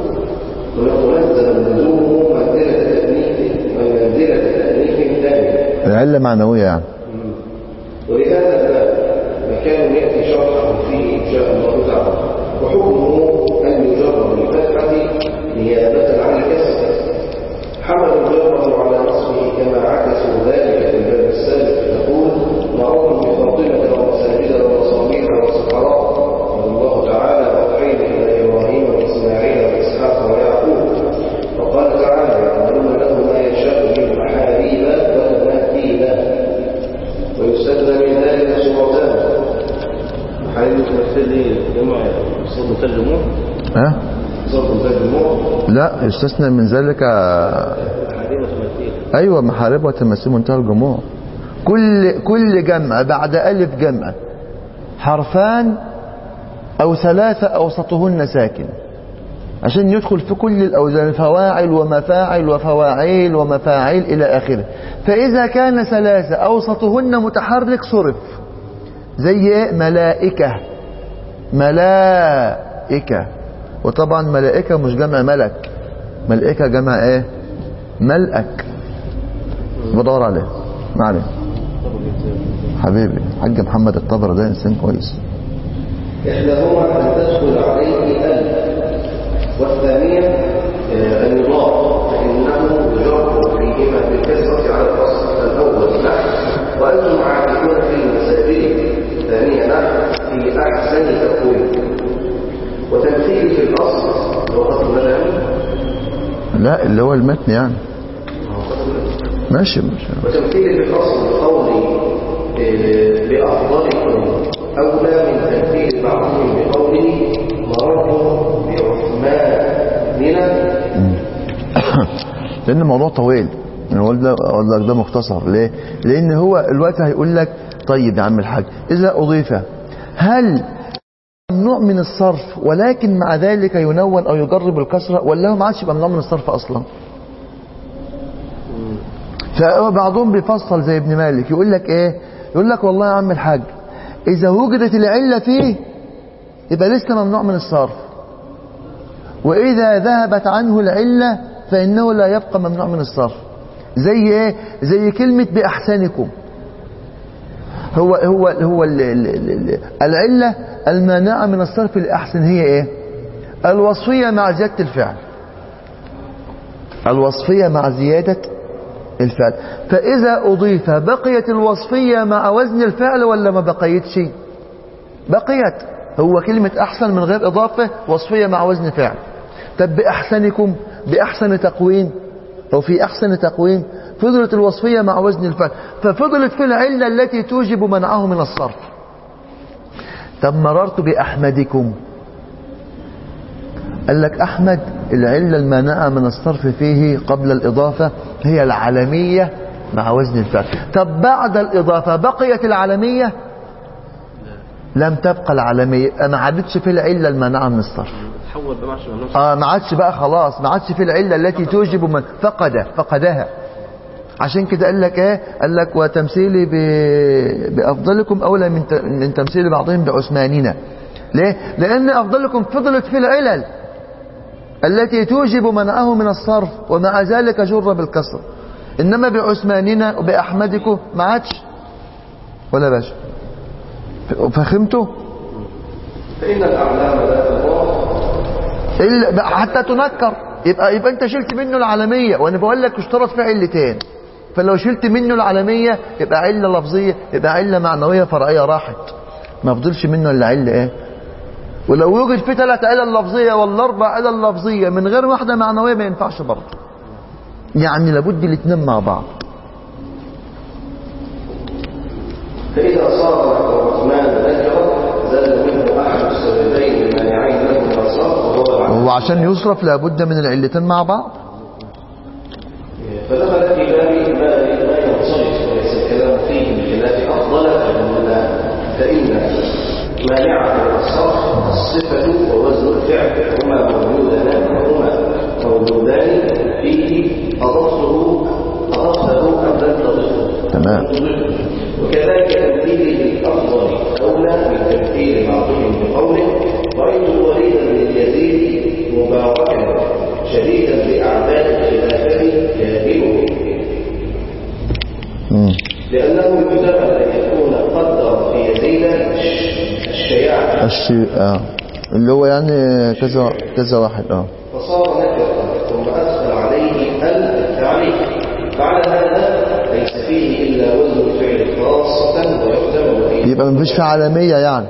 منزل لزومه منزلة تأنيث منزلة تأنيث ثاني العلة معنوية يعني ولهذا الباب مكان يأتي شرحه فيه إن شاء الله تعالى وحكمه أن يجر بالفتحة نيابة عن الكسر حملوا الجر على نصبه كما عكسوا ذلك في الباب السابق تقول معروف بفاطمة ومساجد ومصابيح وسحراء قال الله تعالى وأوحينا إلى إبراهيم وإسماعيل وإسحاق ويعقوب وقال تعالى يعملون له ما يشاء من محاريب وتماثيل ويستثنى من ذلك صورتان حاليا تمثل لي جمع صوت الجموع ها صوت الجموع لا يستثنى من ذلك حاليا تمثيل ايوه محارب وتمثيل منتهى الجموع كل كل جمع بعد الف جمع حرفان او ثلاثه اوسطهن ساكن عشان يدخل في كل الاوزان فواعل ومفاعل وفواعيل ومفاعيل الى اخره فاذا كان ثلاثه اوسطهن متحرك صرف زي ايه ملائكه ملائكه وطبعا ملائكه مش جمع ملك ملائكه جمع ايه ملأك بدور عليه ما عليه حبيبي حاج محمد الطبر ده انسان كويس إحداهما أن تدخل عليه ألف والثانية آه، أن يضاف فإنه يجر فيهما بالكسرة على الأصل الأول نحو وأنتم عاكفون في المساجد ثانية نحو في أحسن تقويم وتمثيل في الأصل لغة المدني لا اللي هو المتن يعني ماشي ماشي وتمثيل في الأصل بقولي آه، بأفضلكم أولى من تمثيل بعضهم بقوله مررت بعثماننا لان الموضوع طويل انا اقول ده اقول لك ده مختصر ليه لان هو الوقت هيقول لك طيب يا عم الحاج اذا اضيف هل ممنوع من الصرف ولكن مع ذلك ينون او يجرب الكسره ولا هو ما عادش يبقى ممنوع من الصرف اصلا فبعضهم بيفصل زي ابن مالك يقول لك ايه يقول لك والله يا عم الحاج إذا وجدت العلة فيه يبقى لسه ممنوع من الصرف وإذا ذهبت عنه العلة فإنه لا يبقى ممنوع من الصرف زي إيه زي كلمة بأحسنكم هو هو هو ال- ال- ال- العلة المانعة من الصرف الأحسن هي إيه الوصفية مع زيادة الفعل الوصفية مع زيادة الفعل فإذا أضيف بقيت الوصفية مع وزن الفعل ولا ما بقيتش بقيت هو كلمة أحسن من غير إضافة وصفية مع وزن فعل طب بأحسنكم بأحسن تقويم أو في أحسن تقويم فضلت الوصفية مع وزن الفعل ففضلت في العلة التي توجب منعه من الصرف طب مررت بأحمدكم قال لك أحمد العلة المانعة من الصرف فيه قبل الإضافة هي العالمية مع وزن الفعل طب بعد الإضافة بقيت العالمية لم تبقى العالمية ما عادتش في العلة المانعة من الصرف تحول بقى عشان نفس آه ما عادش بقى خلاص ما عادش في العلة التي توجب من فقد فقدها عشان كده قال لك ايه قال لك وتمثيلي ب... بافضلكم اولى من ت... من تمثيل بعضهم بعثماننا ليه لان افضلكم فضلت في العلل التي توجب منعه من الصرف ومع ذلك جر بالكسر انما بعثماننا وباحمدكم ما عادش ولا باش فهمتوا فإن الأعلام لا تضاف إلا بقى حتى تنكر يبقى يبقى انت شلت منه العالميه وانا بقول لك اشترط في علتين فلو شلت منه العالميه يبقى عله لفظيه يبقى عله معنويه فرعيه راحت ما فضلش منه الا عله ايه ولو يوجد في ثلاث علل لفظيه ولا اربع علل لفظيه من غير واحده معنويه ما ينفعش برضه يعني لابد الاثنين مع بعض فإذا صار الرحمن ذكرا زال منه أحد السببين المانعين له من الصرف وهو العقل هو عشان يصرف لابد من العلتين مع بعض فدخل في باب ما ما ينصرف وليس الكلام فيه بخلاف أفضل فإن فإن مانعة الصرف الصفة ووزن الفعل هما موجودان وهما موجودان فيه أضفته أضفته أم لم تضفه تمام. وكذلك تمثيله بالأفضل أولى من تمثيل بعضهم بقوله رأيت الوليد بن يزيد مباركا شديدا بأعداد الخلافة كاهله مم. لأنه يحتمل أن يكون قدر في يزيد الشياعة الشيء اه اللي هو يعني كذا كذا واحد اه فصار نكرا ثم أدخل عليه التعريف فعلى هذا ليس فيه إلا وزن الفعل خاصة ويحتمل أن يبقى ما فيش في عالميه يعني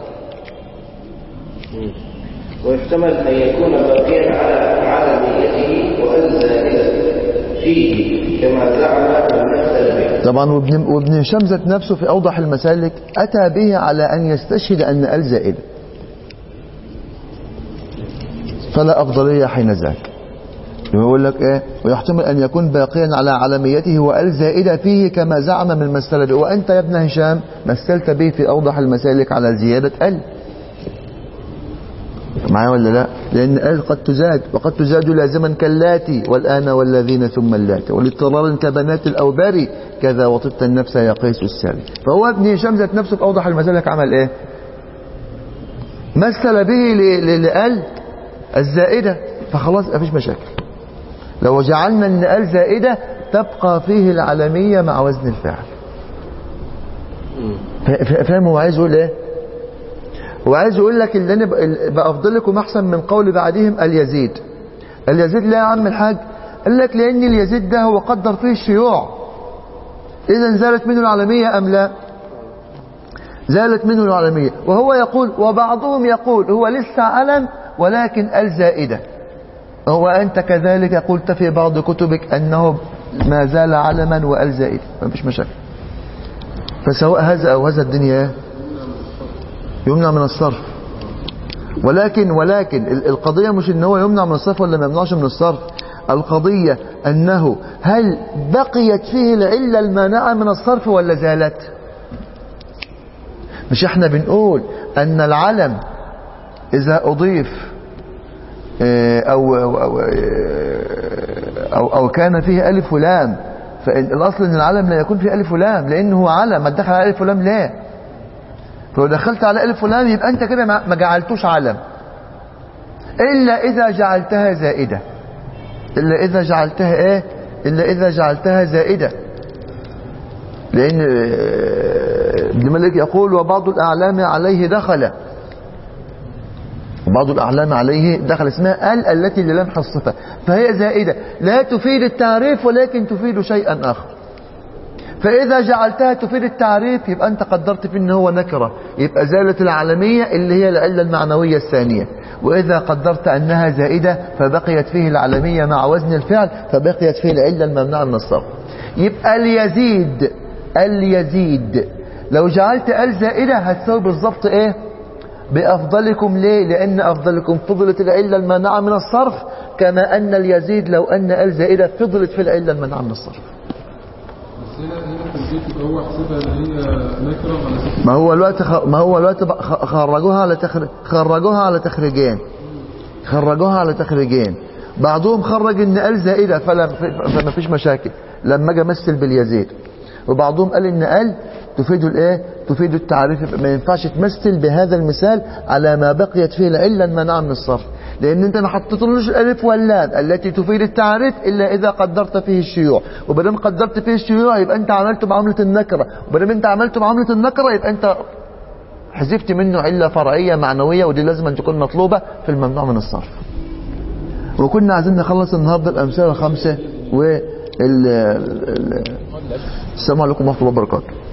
ويحتمل أن يكون باقيا على عالميته وأن زائدا فيه كما زعم من مثل به طبعا وابن, وابن هشام ذات نفسه في أوضح المسالك أتى به على أن يستشهد أن ال زائدة فلا أفضلية حين ذاك يقول لك إيه ويحتمل أن يكون باقيا على علميته وال زائدة فيه كما زعم من مثل به وأنت يا ابن هشام مثلت به في أوضح المسالك على زيادة ال معايا ولا لا لأن ال قد تزاد وقد تزاد لازما كاللاتي والآن والذين ثم اللاتي والاضطرار كبنات الأوبار كذا وطبت النفس يا قيس السالي فهو ابن هشام ذات نفسه في أوضح المسالك عمل إيه مثل به ل- ل- لال الزائدة فخلاص مفيش مشاكل لو جعلنا ان ال زائدة تبقى فيه العالمية مع وزن الفعل فا- فا- فاهم هو عايز يقول ايه هو عايز يقول لك اللي انا ب- بافضلكم احسن من قول بعدهم اليزيد اليزيد لا يا عم الحاج قال لك لان اليزيد ده هو قدر فيه الشيوع اذا زالت منه العالمية ام لا زالت منه العالمية وهو يقول وبعضهم يقول هو لسه علم ولكن الزائدة هو أنت كذلك قلت في بعض كتبك أنه ما زال علما وال زائدة ما فيش مشاكل فسواء هذا أو هذا الدنيا إيه؟ يمنع من الصرف ولكن ولكن ال- القضية مش ان هو يمنع من الصرف ولا ما يمنعش من الصرف القضية انه هل بقيت فيه العلة المانعة من الصرف ولا زالت مش احنا بنقول ان العلم اذا اضيف آه، او او او, آه، أو, أو كان فيه الف ولام فالاصل ان العلم لا يكون فيه الف ولام لانه هو علم ما تدخل على الف ولام ليه فلو دخلت على الف ولام يبقى انت كده ما ما جعلتوش علم الا اذا جعلتها زائده الا اذا جعلتها ايه الا اذا جعلتها زائده لان آه، ابن مالك يقول وبعض الاعلام عليه دخل وبعض الأعلام عليه دخل اسمها ال التي للمح الصفة فهي زائدة لا تفيد التعريف ولكن تفيد شيئا آخر فإذا جعلتها تفيد التعريف يبقى أنت قدرت في أنه هو نكرة يبقى زالت العالمية اللي هي العلة المعنوية الثانية وإذا قدرت أنها زائدة فبقيت فيه العالمية مع وزن الفعل فبقيت فيه العلة الممنوعة من الصرف يبقى اليزيد اليزيد لو جعلت ال زائدة هتساوي بالظبط ايه بأفضلكم ليه لأن أفضلكم فضلت العلة المانعة من الصرف كما أن اليزيد لو أن ال زائدة فضلت في العلة المانعة من الصرف بس هنا هنا في البيت يبقى هو حسبها ان هي نكره على اساس ما هو الوقت خ... ما هو الوقت بقى خ- خرجوها على تخر... خرجوها على تخريجين خرجوها على تخريجين بعضهم خرج ان ال زائده فلا فما فيش مشاكل لما اجي امثل باليزيد وبعضهم قال ان ال تفيد الايه تفيد التعريف يبقى ما ينفعش تمثل بهذا المثال على ما بقيت فيه العله المنع من الصرف لان انت ما حطيتلوش الالف واللام التي تفيد التعريف الا اذا قدرت فيه الشيوع وبدام قدرت فيه الشيوع يبقى انت عملت معامله النكره وبدام انت عملت معامله النكره يبقى انت حذفت منه علة فرعية معنوية ودي لازم أن تكون مطلوبة في الممنوع من الصرف وكنا عايزين نخلص النهاردة الأمثلة الخمسة وال ال- السلام عليكم ورحمة الله وبركاته